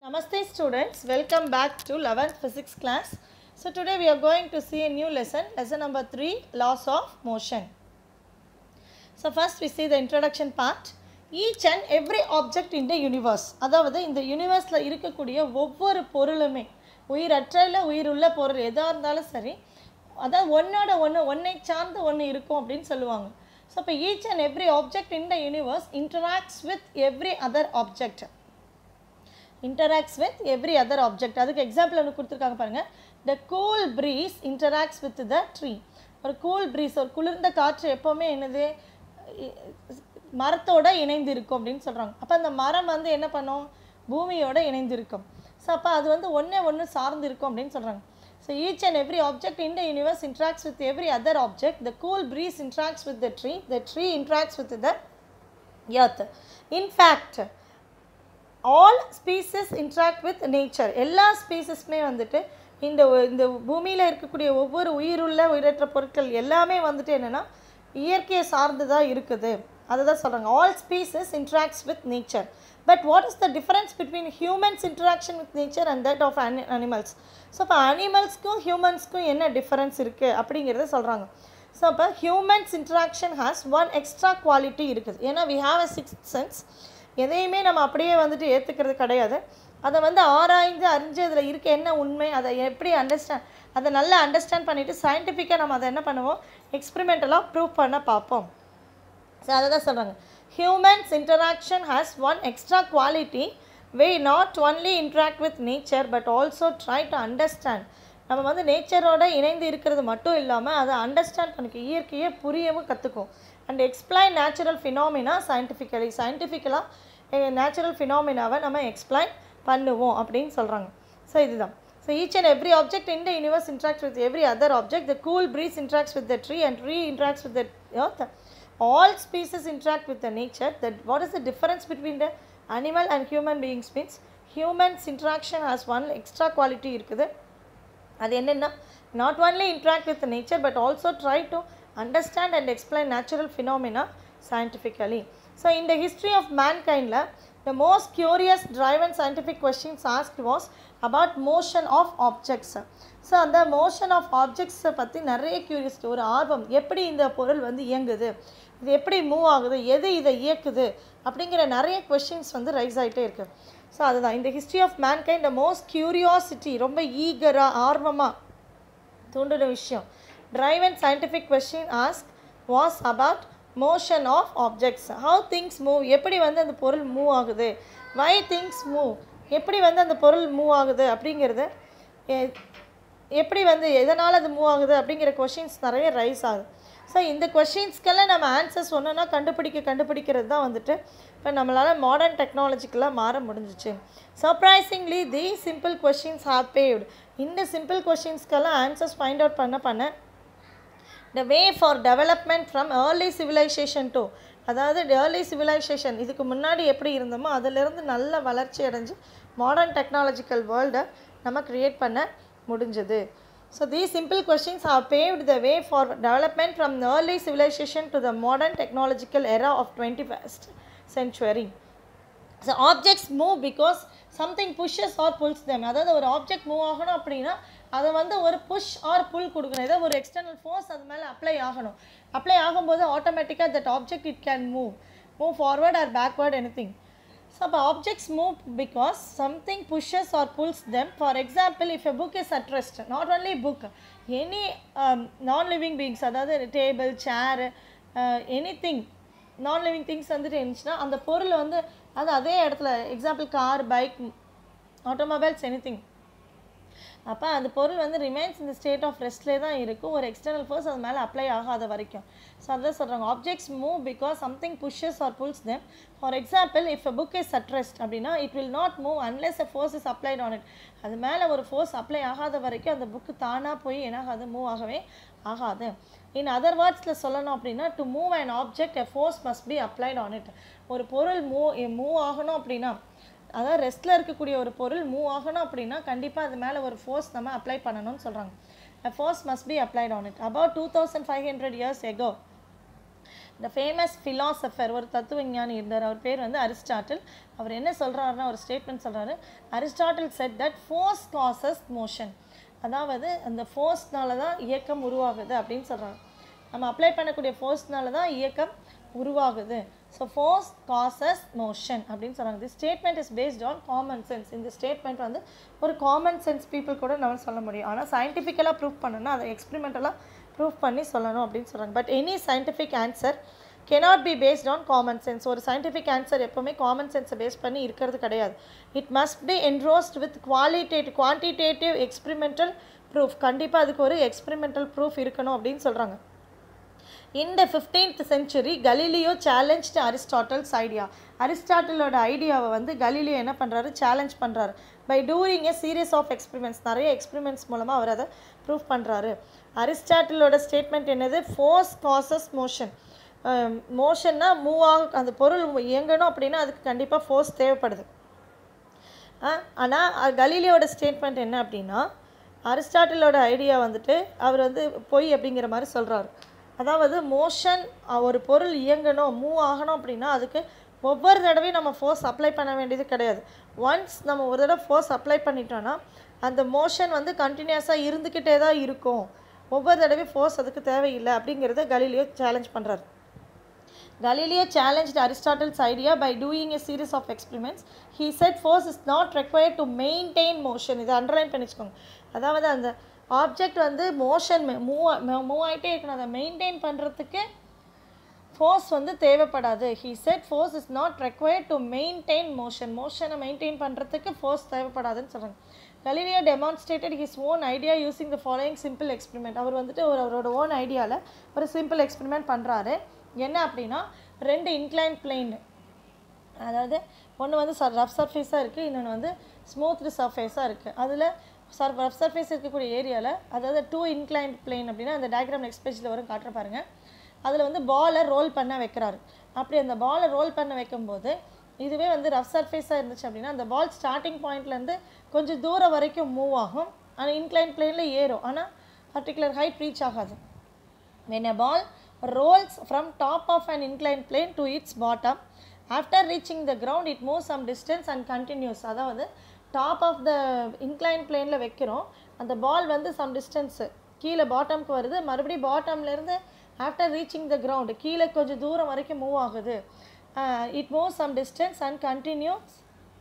Namaste students, welcome back to 11th physics class. So today we are going to see a new lesson, lesson number 3, laws of motion. So first we see the introduction part. Each and every object in the universe அதாவது இந்த யூனிவர்ஸில் இருக்கக்கூடிய ஒவ்வொரு பொருளுமே உயிரற்ற இல்லை உயிருள்ள பொருள் எதாக இருந்தாலும் சரி அதாவது ஒன்றோட ஒன்று ஒன்றை சார்ந்து ஒன்று இருக்கும் அப்படின்னு சொல்லுவாங்க ஸோ இப்போ each and every object in the universe interacts with every other object interacts with every other object அதுக்கு எக்ஸாம்பிள் ஒன்று கொடுத்துருக்காங்க பாருங்கள் the cool breeze interacts with the tree ஒரு கூல் ப்ரீஸ் ஒரு குளிர்ந்த காற்று எப்போவுமே என்னது இ- மரத்தோட இணைந்து இருக்கும் அப்படின்னு சொல்கிறாங்க அப்போ அந்த மரம் வந்து என்ன பண்ணும் பூமியோட இணைந்து இருக்கும் ஸோ அப்போ அது வந்து ஒன்றே ஒன்று சார்ந்து இருக்கும் அப்படின்னு சொல்கிறாங்க so each and every object in the universe interacts with every other object the cool breeze interacts with the tree the tree interacts with the earth in fact all species interact with nature எல்லா ஸ்பீசஸ்மே வந்துட்டு இந்த ஒ- இந்த பூமியில் இருக்கக்கூடிய ஒவ்வொரு உயிருள்ள உயிரற்ற பொருட்கள் எல்லாமே வந்துட்டு என்னென்னா இயற்கையை சார்ந்து தான் இருக்குது அதை தான் சொல்கிறாங்க all species interacts with nature but what is the difference between humans interaction with nature and that of animals so இப்போ அனிமல்ஸ்க்கும் ஹியூமன்ஸ்க்கும் என்ன டிஃபரன்ஸ் இருக்குது அப்படிங்கிறத சொல்கிறாங்க ஸோ அப்போ humans interaction has one extra quality இருக்குது ஏன்னா we have a six sense எதையுமே நம்ம அப்படியே வந்துட்டு ஏற்றுக்கிறது கிடையாது அதை வந்து ஆராய்ந்து அறிஞ்சு அதில் இருக்க என்ன உண்மை அதை எப்படி அண்டர்ஸ்டாண்ட் அதை நல்லா அண்டர்ஸ்டாண்ட் பண்ணிவிட்டு சயின்டிஃபிக்காக நம்ம அதை என்ன பண்ணுவோம் எக்ஸ்பெரிமெண்டலாக ப்ரூவ் பண்ண பார்ப்போம் ஸோ அதை தான் சொல்கிறாங்க humans interaction has one extra quality we not only interact with nature but also try to understand நம்ம வந்து நேச்சரோட இணைந்து இருக்கிறது மட்டும் இல்லாமல் அதை அண்டர்ஸ்டாண்ட் பண்ணிக்க இயற்கையை புரியவும் கற்றுக்கும் and explain natural phenomena scientifically சயின்டிஃபிக்கலாக நேச்சுரல் ஃபினாமினாவை நம்ம எக்ஸ்பிளைன் பண்ணுவோம் அப்படின்னு சொல்கிறாங்க ஸோ இதுதான் so each and every object in the universe interact with every other object the cool breeze interacts with the tree and tree interacts with the earth all species interact with the nature that what is the difference between the animal and human beings means humans interaction has one extra quality இருக்குது அது என்னென்னா not only interact with nature but also try to understand and explain natural phenomena scientifically so இந்த history of மேன்கைண்டில் the most curious drive and scientific questions ask was about motion of objects so அந்த motion of ஆப்ஜெக்ட்ஸை பற்றி நிறைய curiosity ஒரு ஆர்வம் எப்படி இந்த பொருள் வந்து இயங்குது இது எப்படி மூவ் ஆகுது எது இதை இயக்குது அப்படிங்கிற நிறைய கொஷின்ஸ் வந்து ரைஸ் ஆகிட்டே இருக்குது ஸோ அதுதான் இந்த history of mankind the most curiosity ரொம்ப ஈகராக ஆர்வமாக தூண்டுற விஷயம் drive and scientific question ask was about motion of objects how things move எப்படி வந்து அந்த பொருள் மூவ் ஆகுது வை திங்ஸ் மூவ் எப்படி வந்து அந்த பொருள் மூவ் ஆகுது அப்படிங்கிறது எ- எப்படி வந்து எதனால் அது மூவ் ஆகுது அப்படிங்கிற கொஷின்ஸ் நிறைய ரைஸ் ஆகுது ஸோ இந்த கொஷின்ஸ்க்கெல்லாம் நம்ம ஆன்சர்ஸ் ஒன்றுனா கண்டுபிடிக்க கண்டுபிடிக்கிறது தான் வந்துட்டு இப்போ நம்மளால் மாடர்ன் டெக்னாலஜிக்கெல்லாம் மாற முடிஞ்சிச்சு surprisingly the simple questions have paved இந்த சிம்பிள் கொஷின்ஸ்க்கெல்லாம் ஆன்சர்ஸ் ஃபைண்ட் அவுட் பண்ண பண்ண the way for development from early civilization to அதாவது ஏர்லி சிவிலைசேஷன் இதுக்கு முன்னாடி எப்படி இருந்தோமோ அதிலிருந்து நல்ல வளர்ச்சி அடைஞ்சு மாடர்ன் டெக்னாலஜிக்கல் வேர்ல்டை நம்ம க்ரியேட் பண்ண முடிஞ்சது so these simple questions have paved the way for development from the early civilization to the modern technological era of 21st century so objects move because something pushes or pulls them அதாவது ஒரு object move ஆகணும் அப்படின்னா அதை வந்து ஒரு push R புல் கொடுக்கணும் ஏதோ ஒரு எக்ஸ்டர்னல் ஃபோர்ஸ் அது மேலே அப்ளை ஆகணும் அப்ளை ஆகும்போது ஆட்டோமேட்டிக்காக that object it can move move forward or backward anything so அப்போ objects move because something pushes or pulls them for example if a book is at rest not only book any non living beings அதாவது table chair anything non living things வந்துட்டு இருந்துச்சுன்னா அந்த பொருள் வந்து அது அதே இடத்துல example car bike automobiles anything அப்போ அந்த பொருள் வந்து ரிமைன்ஸ் இந்த ஸ்டேட் ஆஃப் ரெஸ்ட்லேயே தான் இருக்கும் ஒரு எக்ஸ்டர்னல் ஃபோர்ஸ் அது மேலே அப்ளை ஆகாத வரைக்கும் ஸோ அதான் சொல்கிறாங்க objects move because something pushes or pulls them for example if a book is at rest அப்படின்னா it will not move unless a force is applied on it அது மேலே ஒரு ஃபோர்ஸ் அப்ளை ஆகாத வரைக்கும் அந்த புக்கு தானாக போய் என்னாகாது மூவ் ஆகவே ஆகாது இன் அதர் வேர்ட்ஸில் சொல்லணும் அப்படின்னா to move and object a force must be applied on it ஒரு பொருள் மூவ் மூவ் ஆகணும் அப்படின்னா அதாவது ரெஸ்ட்டில் இருக்கக்கூடிய ஒரு பொருள் மூவ் ஆகணும் அப்படின்னா கண்டிப்பாக அது மேலே ஒரு ஃபோர்ஸ் நம்ம அப்ளை பண்ணணும்னு சொல்கிறாங்க a force must be applied on it about 2500 years ago இந்த ஃபேமஸ் ஃபிலாசபர் ஒரு தத்துவ ஞானி இருந்தார் அவர் பேர் வந்து அரிஸ்டாட்டில் அவர் என்ன சொல்கிறாருன்னா ஒரு ஸ்டேட்மெண்ட் சொல்கிறாரு Aristotle said that force causes motion அதாவது அந்த ஃபோர்ஸ்னால தான் இயக்கம் உருவாகுது அப்படின்னு சொல்கிறாங்க நம்ம அப்ளை பண்ணக்கூடிய ஃபோர்ஸ்னால தான் இயக்கம் உருவாகுது ஸோ ஃபோர்ஸ் காசஸ் மோஷன் அப்படின்னு சொல்கிறாங்க the statement is based on common sense இந்த ஸ்டேட்மெண்ட் வந்து ஒரு காமன் சென்ஸ் பீப்புள் கூட நம்ம சொல்ல முடியும் ஆனால் சயின்டிஃபிக்கலாக ப்ரூவ் பண்ணணும்னா அதை எக்ஸ்பெரிமெண்டலாக ப்ரூவ் பண்ணி சொல்லணும் அப்படின்னு சொல்கிறாங்க but any scientific answer cannot be based on common sense ஒரு சயின்டிஃபிக் ஆன்சர் எப்போவுமே காமன் சென்ஸை பேஸ் பண்ணி இருக்கிறது கிடையாது it must be engrossed with qualitative quantitative experimental proof கண்டிப்பாக அதுக்கு ஒரு எக்ஸ்பெரிமெண்டல் ப்ரூஃப் இருக்கணும் அப்படின்னு சொல்கிறாங்க In the 15th century, Galileo challenged Aristotle's idea. அரிஸ்டாட்டிலோட ஐடியாவை வந்து கலீலியோ என்ன பண்ணுறாரு சேலஞ்ச் பண்ணுறாரு by doing a series of experiments நிறைய எக்ஸ்பெரிமெண்ட்ஸ் மூலமாக அவர் அதை ப்ரூவ் பண்ணுறாரு அரிஸ்டாட்டிலோட ஸ்டேட்மெண்ட் என்னது ஃபோர்ஸ் காசஸ் மோஷன் மோஷன்னா மூவ் ஆக அந்த பொருள் இயங்கணும் அப்படின்னா அதுக்கு கண்டிப்பாக ஃபோர்ஸ் தேவைப்படுது ஆனால் கலீலியோட ஸ்டேட்மெண்ட் என்ன அப்படின்னா அரிஸ்டாட்டிலோட ஐடியா வந்துட்டு அவர் வந்து பொய் அப்படிங்கிற மாதிரி சொல்கிறாரு அதாவது மோஷன் ஒரு பொருள் இயங்கணும் மூவ் ஆகணும் அப்படின்னா அதுக்கு ஒவ்வொரு தடவையும் நம்ம ஃபோர்ஸ் அப்ளை பண்ண வேண்டியது கிடையாது ஒன்ஸ் நம்ம ஒரு தடவை ஃபோர்ஸ் அப்ளை பண்ணிட்டோன்னா அந்த மோஷன் வந்து கண்டினியூஸாக இருந்துக்கிட்டே தான் இருக்கும் ஒவ்வொரு தடவையும் ஃபோர்ஸ் அதுக்கு தேவையில்லை அப்படிங்கிறத கலீலியோ சேலஞ்ச் பண்ணுறாரு Galileo challenged Aristotle's idea by doing a series of experiments. He said force is not required to maintain motion. இதை அண்டர்லைன் பண்ணி வச்சுக்கோங்க அதாவது அந்த ஆப்ஜெக்ட் வந்து மோஷன் மூவ் மூவ் ஆகிட்டே இருக்கணும் அதை மெயின்டைன் பண்ணுறதுக்கு ஃபோர்ஸ் வந்து தேவைப்படாது he said force is not required to maintain motion மோஷனை மெயின்டைன் பண்ணுறதுக்கு ஃபோர்ஸ் தேவைப்படாதுன்னு சொல்கிறாங்க Galileo demonstrated his own idea using the following simple experiment அவர் வந்துட்டு ஒரு அவரோட ஓன் ஐடியாவில் ஒரு சிம்பிள் எக்ஸ்பெரிமெண்ட் பண்ணுறாரு என்ன அப்படின்னா ரெண்டு இன்க்ளைன் பிளேன் அதாவது ஒன்று வந்து சர் ரஃப் சர்ஃபேஸாக இருக்குது இன்னொன்று வந்து ஸ்மூத் சர்ஃபேஸாக இருக்குது அதில் சர் ரஃப் சர்ஃபேஸ் இருக்கக்கூடிய ஏரியாவில் அதாவது டூ இன்க்ளைன் பிளேன் அப்படின்னா அந்த டயக்ராம் நெக்ஸ்ட் பேஜில் வரும் காட்டுற பாருங்க அதில் வந்து பாலை ரோல் பண்ண வைக்கிறாரு அப்படி அந்த பாலை ரோல் பண்ண வைக்கும்போது இதுவே வந்து ரஃப் சர்ஃபேஸாக இருந்துச்சு அப்படின்னா அந்த பால் ஸ்டார்டிங் பாயிண்ட்லேருந்து கொஞ்சம் தூரம் வரைக்கும் மூவ் ஆகும் ஆனால் இன்க்ளைன் பிளேனில் ஏறும் ஆனால் பர்டிகுலர் ஹைட் ரீச் ஆகாது when a ball rolls from top of an inclined plane to its bottom after reaching the ground it moves some distance and continues அதாவது டாப் ஆஃப் த இன்க்ளைன் பிளேனில் வைக்கிறோம் அந்த ball வந்து some distance கீழே பாட்டம்க்கு வருது மறுபடியும் பாட்டம்லேருந்து ஆஃப்டர் ரீச்சிங் த கிரவுண்ட் கீழே கொஞ்சம் தூரம் வரைக்கும் மூவ் ஆகுது it move some distance and continues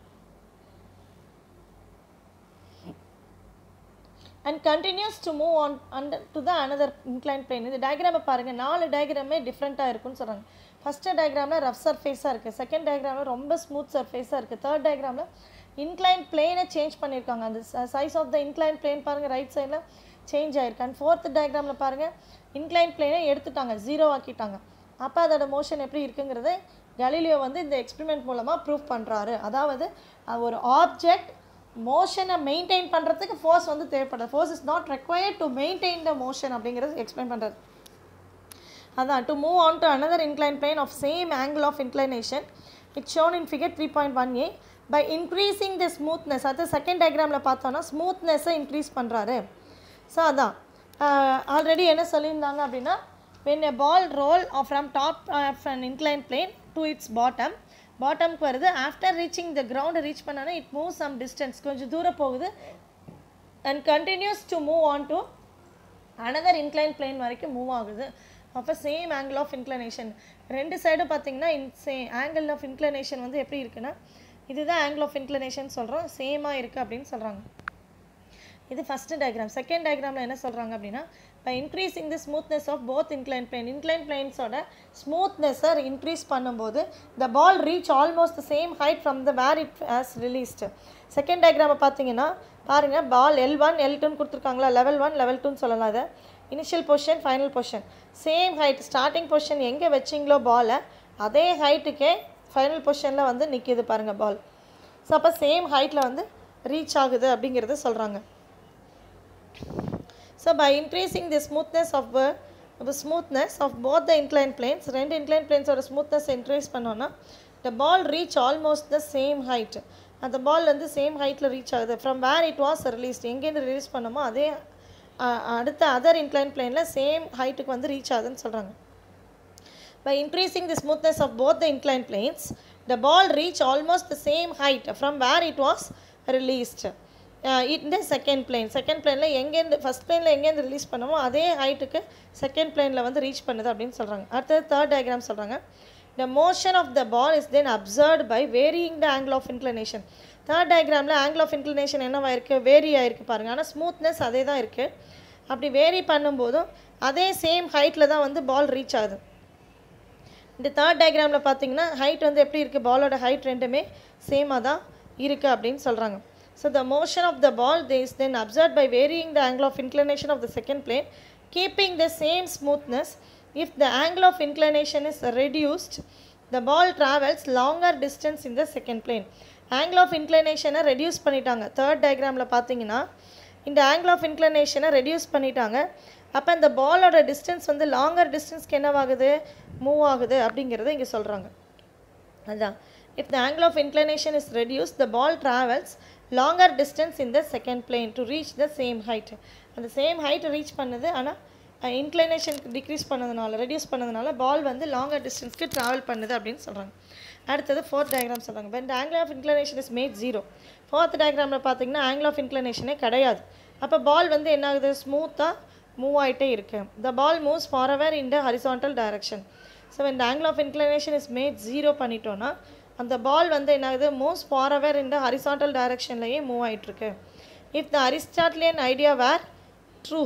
and continues to move on under to the another incline plane இந்த டயக்ராமை பாருங்கள் நாலு டயக்ராமே டிஃப்ரெண்ட்டாக இருக்குன்னு சொல்கிறாங்க ஃபஸ்ட்டு டயக்ராமில் ரஃப் சர்ஃபேஸாக இருக்குது செகண்ட் டயக்ராமில் ரொம்ப ஸ்மூத் சர்ஃபேஸாக இருக்குது தேர்ட் டயக்ராமில் இன்க்ளைன் பிளேனை சேஞ்ச் பண்ணியிருக்காங்க அந்த size of the incline plane பாருங்கள் ரைட் சைடில் சேஞ்ச் ஆயிருக்கு அண்ட் ஃபோர்த் டயக்ராமில் பாருங்கள் இன்க்ளைன் பிளேனை எடுத்துட்டாங்க ஜீரோ ஆக்கிட்டாங்க அப்போ அதோட மோஷன் எப்படி இருக்குங்கிறத கலீலியோ வந்து இந்த எக்ஸ்பெரிமெண்ட் மூலமாக ப்ரூவ் பண்ணுறாரு அதாவது அஹ், ஒரு ஆப்ஜெக்ட் மோஷனை மெயின்டைன் பண்ணுறதுக்கு ஃபோர்ஸ் வந்து தேவைப்படுது force is not required to maintain the motion அப்படிங்கிறது எக்ஸ்பிளைன் பண்ணுறது அதான் to move on to another inclined plane of same angle of inclination it's shown in figure three point one A by increasing the smoothness அது second டயக்ராமில் பார்த்தோன்னா ஸ்மூத்னஸை increase பண்ணுறாரு so அதான் already என்ன சொல்லியிருந்தாங்க அப்படின்னா when a ball roll from top of an inclined plane to its bottom பாட்டம்க்கு வருது after reaching the ground reach பண்ணானா இட் மூவ் சம் டிஸ்டன்ஸ் கொஞ்சம் தூரம் போகுது and continues to move on to another incline plane வரைக்கும் move ஆகுது அப்போ same angle of inclination ரெண்டு சைடும் பார்த்தீங்கன்னா in say angle of inclination வந்து எப்படி இருக்குன்னா இதுதான் ஆங்கிள் ஆஃப் இன்க்ளனேஷன் சொல்கிறோம் சேமாக இருக்குது அப்படின்னு சொல்கிறாங்க இது ஃபஸ்ட்டு டயக்ராம் செகண்ட் டயக்ராமில் என்ன சொல்கிறாங்க அப்படின்னா by increasing the smoothness of both incline plane incline பிளேன்ஸோட ஸ்மூத்னஸை இன்க்ரீஸ் பண்ணும்போது the ball reach almost the same height from the where it has released second டயக்ராமை பார்த்தீங்கன்னா பாருங்கள் பால் எல் ஒன் எல் டூன்னு கொடுத்துருக்காங்களா லெவல் ஒன் லெவல் டூன்னு சொல்லலாம் அதை initial position final position same height starting position எங்கே வச்சிங்களோ பாலை அதே ஹைட்டுக்கே ஃபைனல் பொசிஷனில் வந்து நிற்கிது பாருங்கள் பால் ஸோ அப்போ சேம் ஹைட்டில் வந்து ரீச் ஆகுது அப்படிங்கிறத சொல்கிறாங்க So by increasing the smoothness of the the smoothness of both the inclined planes, ரெண்டு inclined planes ஓட smoothness increase பண்ணோன்னா the ball reach almost the same height. அந்த பால் வந்து சேம் ஹைட்டில் ரீச் ஆகுது from where it was released எங்கேருந்து release பண்ணோமோ அதே அஹ், அடுத்த அதர் இன்க்ளைன் பிளேனில் சேம் ஹைட்டுக்கு வந்து ரீச் ஆகுதுன்னு சொல்கிறாங்க by increasing the smoothness of both the inclined planes, the ball reached almost the same height from where it was released. Uh, இந்த செகண்ட் பிளேன் செகண்ட் பிளேனில் எங்கேருந்து ஃபஸ்ட் பிளேனில் எங்கேருந்து ரிலீஸ் பண்ணமோ அதே ஹைட்டுக்கு செகண்ட் பிளேனில் வந்து ரீச் பண்ணுது அப்படின்னு சொல்கிறாங்க அடுத்தது தேர்ட் டயக்ராம் சொல்கிறாங்க the motion of the ball is then observed by varying the angle of inclination third டயக்ராமில் ஆங்கிள் ஆஃப் இன்க்ளினேஷன் என்னவா இருக்குது வேரி ஆயிருக்கு பாருங்கள் ஆனால் ஸ்மூத்னஸ் அதே தான் இருக்குது அப்படி வேரி பண்ணும்போதும் அதே சேம் ஹைட்டில் தான் வந்து பால் ரீச் ஆகுது இந்த தேர்ட் டயக்ராமில் பார்த்தீங்கன்னா ஹைட் வந்து எப்படி இருக்குது பாலோட ஹைட் ரெண்டுமே சேமாக தான் இருக்குது அப்படின்னு சொல்கிறாங்க so the motion of the ball they is then observe by varying the angle of inclination of the second plane keeping the same smoothness if the angle of inclination is reduced the ball travels longer distance in the second plane angle of இன்க்ளினேஷனை reduce பண்ணிட்டாங்க third டயக்ராமில் பார்த்தீங்கன்னா இந்த angle of இன்க்ளினேஷனை reduce பண்ணிட்டாங்க அப்போ இந்த பாலோட டிஸ்டன்ஸ் வந்து லாங்கர் டிஸ்டன்ஸ்க்கு என்னவாகுது மூவ் ஆகுது அப்படிங்கிறத இங்கே சொல்கிறாங்க அதுதான் if the angle of inclination is reduce the ball travels longer distance in the second plane to reach the same height அந்த சேம் ஹைட் ரீச் பண்ணுது ஆனால் இன்க்ளினேஷன் டிக்ரீஸ் பண்ணதுனால ரெடியூஸ் பண்ணதுனால பால் வந்து லாங்கர் டிஸ்டன்ஸ்க்கு ட்ராவல் பண்ணுது அப்படின்னு சொல்கிறாங்க அடுத்தது ஃபோர்த் டயக்ராம் சொல்கிறாங்க when the angle of inclination is made zero fourth டயக்ராமில் பார்த்தீங்கன்னா ஆங்கிள் ஆஃப் இன்க்ளினேஷனே கிடையாது அப்போ பால் வந்து என்ன ஆகுது ஸ்மூத்தாக மூவ் ஆகிட்டே இருக்கு the ball moves forward in the horizontal direction so இந்த angle of inclination is made zero பண்ணிட்டோன்னா அந்த பால் வந்து என்ன ஆகுது moves forward in the horizontal டைரக்ஷன்லேயே மூவ் ஆகிட்டுருக்கு if the Aristotelian idea were true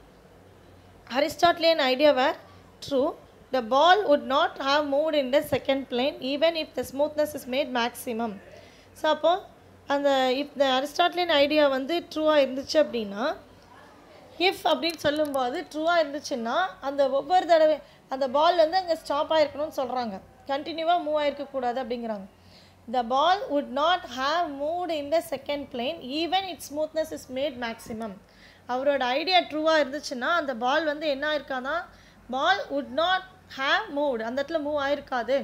Aristotelian idea were true, the ball would not have moved in the second plane even if the smoothness is made maximum. So அப்போ அந்த if the Aristotelian idea வந்து ட்ரூவாக இருந்துச்சு அப்படின்னா if அப்படின்னு சொல்லும்போது ட்ரூவாக இருந்துச்சுன்னா அந்த ஒவ்வொரு தடவை அந்த பால் வந்து அங்கே ஸ்டாப் ஆகிருக்கணும்னு சொல்கிறாங்க கண்டினியூவாக மூவ் ஆகிருக்கக்கூடாது அப்படிங்கிறாங்க the ball would not have moved in the second plane even it smoothness is made maximum அவரோட ஐடியா ட்ரூவாக இருந்துச்சுன்னா அந்த பால் வந்து என்ன ஆயிருக்காதா ball would not have moved அந்த இடத்துல மூவ் ஆயிருக்காது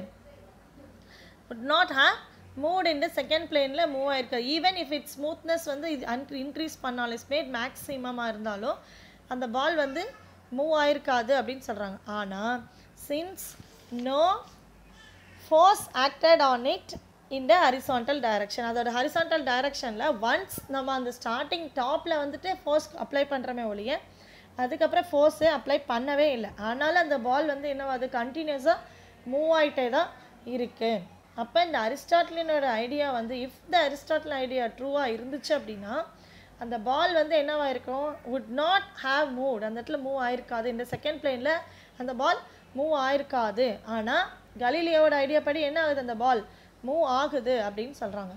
would not have moved in the second பிளேனில் மூவ் ஆயிருக்காது ஈவன் இஃப் இட் ஸ்மூத்னஸ் வந்து இது இன்க்ரீஸ் பண்ணாலும் ஸ்மேட் மேக்ஸிமமாக இருந்தாலும் அந்த பால் வந்து மூவ் ஆயிருக்காது அப்படின்னு சொல்கிறாங்க ஆனால் since no force acted on it இந்த ஹரிசாண்டல் டைரக்ஷன் அதோட ஹரிசாண்டல் டைரக்ஷனில் ஒன்ஸ் நம்ம அந்த ஸ்டார்டிங் டாப்பில் வந்துட்டு ஃபோர்ஸ் அப்ளை பண்ணுறமே ஒழிய அதுக்கப்புறம் ஃபோர்ஸே அப்ளை பண்ணவே இல்லை ஆனாலும் அந்த பால் வந்து என்னவாது கண்டினியூஸாக மூவ் ஆகிட்டே தான் இருக்குது அப்போ இந்த அரிஸ்டாட்லினோட ஐடியா வந்து இஃப் த அரிஸ்டாட்டில் ஐடியா ட்ரூவாக இருந்துச்சு அப்படின்னா அந்த பால் வந்து என்னவா இருக்கும் வுட் நாட் ஹாவ் மூவ் அந்த இடத்துல மூவ் ஆயிருக்காது இந்த செகண்ட் பிளேனில் அந்த பால் மூவ் ஆயிருக்காது ஆனால் கலீலியோட ஐடியா படி என்ன ஆகுது அந்த பால் மூவ் ஆகுது அப்படின்னு சொல்கிறாங்க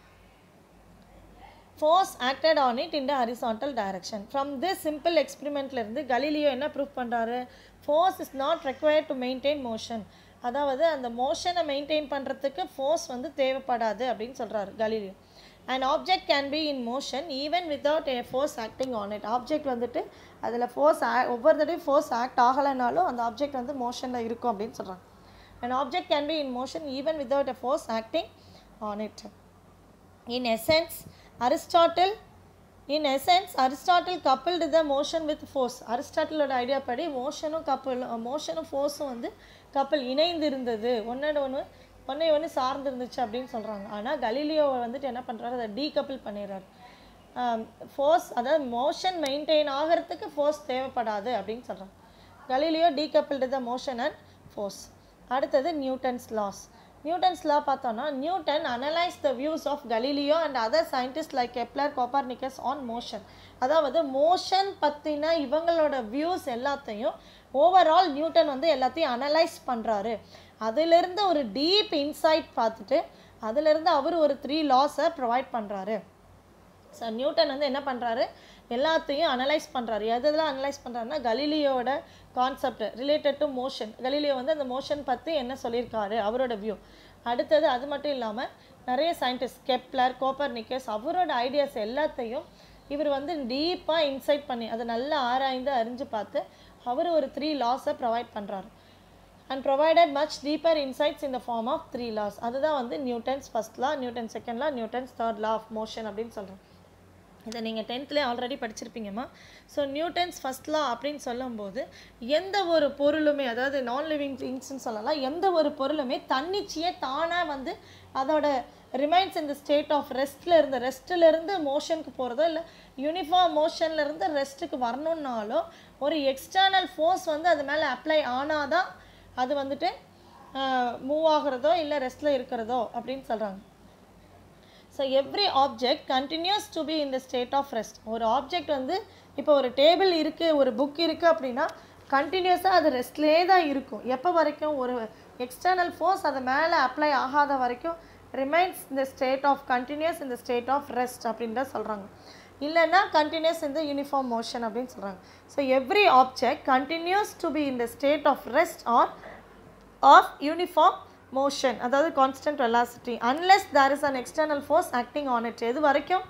force acted on it in the horizontal direction from this simple எக்ஸ்பெரிமெண்ட்லேருந்து கலீலியோ என்ன ப்ரூஃப் பண்ணுறாரு force is not required to maintain motion அதாவது அந்த மோஷனை மெயின்டைன் பண்ணுறதுக்கு ஃபோர்ஸ் வந்து தேவைப்படாது அப்படின்னு சொல்கிறாரு Galileo and object can be in motion even without a force acting on it object வந்துட்டு அதில் ஃபோர்ஸ் ஒவ்வொரு தடவையும் ஃபோர்ஸ் ஆக்ட் ஆகலைனாலும் அந்த ஆப்ஜெக்ட் வந்து மோஷனில் இருக்கும் அப்படின்னு சொல்கிறாங்க An object can be in motion even without a force acting on it. In essence, Aristotle in essence Aristotle coupled the motion with force. அரிஸ்டாட்டிலோட ஐடியா படி மோஷனும் கப்பல் மோஷனும் ஃபோர்ஸும் வந்து கப்பல் இணைந்து இருந்தது ஒன்னோட ஒன்று ஒன்றை ஒன்று சார்ந்து இருந்துச்சு அப்படின்னு சொல்கிறாங்க ஆனால் கலீலியோ வந்துட்டு என்ன பண்ணுறாரு அதை டீகப்பிள் பண்ணிடுறாரு ஃபோர்ஸ் அதாவது மோஷன் மெயின்டைன் ஆகிறதுக்கு ஃபோர்ஸ் தேவைப்படாது அப்படின்னு சொல்கிறாங்க Galileo decoupled the motion and force அடுத்தது நியூட்டன்ஸ் லாஸ் நியூட்டன்ஸ் லா பார்த்தோன்னா Newton analyse the views of Galileo and other scientist like Kepler Copernicus on motion அதாவது மோஷன் பற்றின இவங்களோட வியூஸ் எல்லாத்தையும் ஓவரால் நியூட்டன் வந்து எல்லாத்தையும் அனலைஸ் பண்ணுறாரு அதிலிருந்து ஒரு டீப் இன்சைட் பார்த்துட்டு அதிலிருந்து அவர் ஒரு த்ரீ லாஸை ப்ரொவைட் பண்ணுறாரு ஸோ நியூட்டன் வந்து என்ன பண்ணுறாரு எல்லாத்தையும் அனலைஸ் பண்ணுறாரு எதெல்லாம் அனலைஸ் பண்ணுறாருன்னா கலீலியோட concept related to motion Galileo வந்து அந்த மோஷன் பற்றி என்ன சொல்லியிருக்காரு அவரோட வியூ அடுத்தது அது மட்டும் இல்லாமல் நிறைய சயின்டிஸ்ட் கெப்லர் கோப்பர்னிக்கஸ் அவரோட ஐடியாஸ் எல்லாத்தையும் இவர் வந்து டீப்பாக இன்சைட் பண்ணி அதை நல்லா ஆராய்ந்து அறிஞ்சு பார்த்து அவர் ஒரு த்ரீ லாஸை ப்ரொவைட் பண்ணுறாரு and provided much deeper insights in the form of three laws அதுதான் வந்து Newton's first law Newton second law Newton's third law of motion அப்படின்னு சொல்கிறோம் இதை நீங்கள் டென்த்லேயே ஆல்ரெடி படிச்சிருப்பீங்கம்மா ஸோ நியூட்டன்ஸ் ஃபர்ஸ்ட் லா அப்படின்னு சொல்லும்போது எந்த ஒரு பொருளுமே அதாவது நான் லிவிங் திங்ஸ்னு சொல்லலாம் எந்த ஒரு பொருளுமே தன்னிச்சையே தானாக வந்து அதோட ரிமைன்ஸ் இந்த ஸ்டேட் ஆஃப் ரெஸ்ட்டில் இருந்து ரெஸ்ட்டில் இருந்து மோஷனுக்கு போகிறதோ இல்லை யூனிஃபார்ம் மோஷன்ல இருந்து ரெஸ்ட்டுக்கு வரணுன்னாலும் ஒரு எக்ஸ்டர்னல் ஃபோர்ஸ் வந்து அது மேலே அப்ளை ஆனாதான் அது வந்துட்டு மூவ் ஆகுறதோ இல்லை ரெஸ்ட்டில் இருக்கிறதோ அப்படின்னு சொல்கிறாங்க so every object continues to be in the state of rest ஒரு ஆப்ஜெக்ட் வந்து இப்போ ஒரு டேபிள் இருக்குது ஒரு புக் இருக்குது அப்படின்னா கண்டினியூஸாக அது ரெஸ்ட்லேயே தான் இருக்கும் எப்போ வரைக்கும் ஒரு எக்ஸ்டர்னல் ஃபோர்ஸ் அது மேலே அப்ளை ஆகாத வரைக்கும் ரிமைன்ஸ் இந்த ஸ்டேட் ஆஃப் கண்டினியூஸ் இந்த ஸ்டேட் ஆஃப் ரெஸ்ட் அப்படின்னு தான் சொல்கிறாங்க இல்லைன்னா கண்டினியூஸ் இந்த யூனிஃபார்ம் மோஷன் அப்படின்னு சொல்கிறாங்க so every object continues to be in the state of rest or of uniform motion அதாவது constant velocity unless there is an external force acting on it எது வரைக்கும்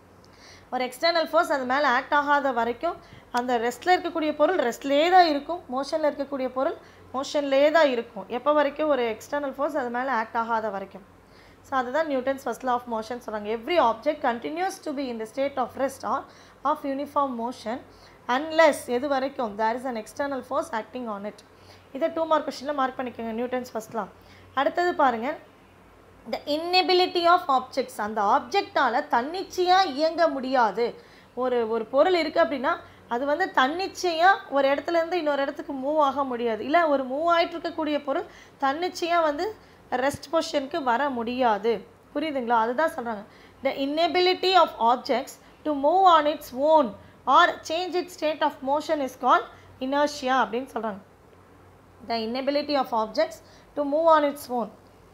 ஒரு எக்ஸ்டர்னல் ஃபோர்ஸ் அது மேலே act ஆகாத வரைக்கும் அந்த ரெஸ்ட்டில் இருக்கக்கூடிய பொருள் ரெஸ்ட்லேயே தான் இருக்கும் மோஷனில் இருக்கக்கூடிய பொருள் மோஷன்லேயே தான் இருக்கும் எப்போ வரைக்கும் ஒரு எக்ஸ்டர்னல் ஃபோர்ஸ் அது மேலே ஆக்ட் ஆகாத வரைக்கும் ஸோ அதுதான் Newton's first law of motion சொல்கிறாங்க every object continues to be in the state of rest or of uniform motion unless எது வரைக்கும் there is an external force acting on it இதை two mark கொஷனில் mark பண்ணிக்கோங்க Newton's first law அடுத்தது பாருங்கள் த inability of objects அந்த ஆப்ஜெக்டால் தன்னிச்சையாக இயங்க முடியாது ஒரு ஒரு பொருள் இருக்குது அப்படின்னா அது வந்து தன்னிச்சையாக ஒரு இடத்துல இருந்து இன்னொரு இடத்துக்கு மூவ் ஆக முடியாது இல்லை ஒரு மூவ் ஆயிட்டு இருக்கக்கூடிய பொருள் தன்னிச்சையாக வந்து ரெஸ்ட் பொசிஷனுக்கு வர முடியாது புரியுதுங்களா அதுதான் சொல்கிறாங்க the inability of objects to move on its own or change it state of motion is call inertia அப்படின்னு சொல்கிறாங்க the inability of objects to move on its own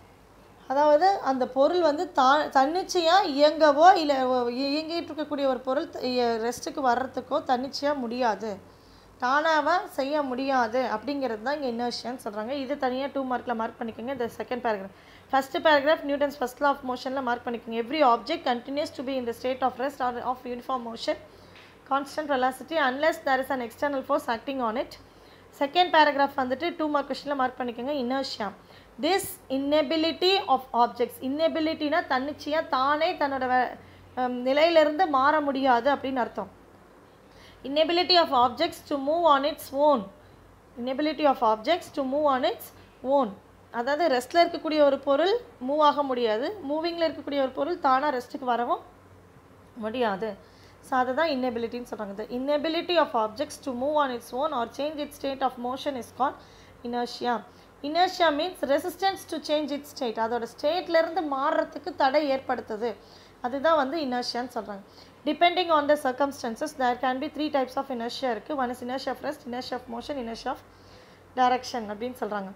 அதாவது அந்த பொருள் வந்து தா தன்னிச்சையாக இயங்கவோ இல்லை இயங்கிட்டு இருக்கக்கூடிய ஒரு பொருள் ரெஸ்ட்டுக்கு வர்றதுக்கோ தன்னிச்சையாக முடியாது தானாக செய்ய முடியாது அப்படிங்கிறது தான் இங்கே இன்னர்ஷியான்னு சொல்கிறாங்க இது தனியாக டூ மார்க்கில் மார்க் பண்ணிக்கோங்க இந்த second paragraph first paragraph Newton's first law of மோஷனில் மார்க் பண்ணிக்கோங்க every object continues to be in the state of rest or of uniform motion constant velocity unless there is an external force acting on it second paragraph வந்துட்டு two mark கொஷனில் mark பண்ணிக்கோங்க inertia this inability of objects இன்னெபிலிட்டினா தன்னிச்சையாக தானே தன்னோட வே- ஹம், நிலையிலிருந்து மாற முடியாது அப்படின்னு அர்த்தம் inability of objects to move on its own inability of objects to move on its own அதாவது ரெஸ்ட்டில் இருக்கக்கூடிய ஒரு பொருள் மூவ் ஆக முடியாது மூவிங்கில் இருக்கக்கூடிய ஒரு பொருள் தானாக ரெஸ்ட்டுக்கு வரவும் முடியாது ஸோ அதுதான் இன்னெபிலிட்டின்னு சொல்கிறாங்க the inability of objects to move on its own or change its state of motion is called inertia inertia means resistance to change its state அதோட ஸ்டேட்ல இருந்து மாறுறதுக்கு தடை ஏற்படுத்துது அதுதான் வந்து inertiaன்னு சொல்கிறாங்க depending on the circumstances there can be three types of inertia இருக்குது one is inertia of rest inertia of motion inertia of direction அப்படின்னு சொல்கிறாங்க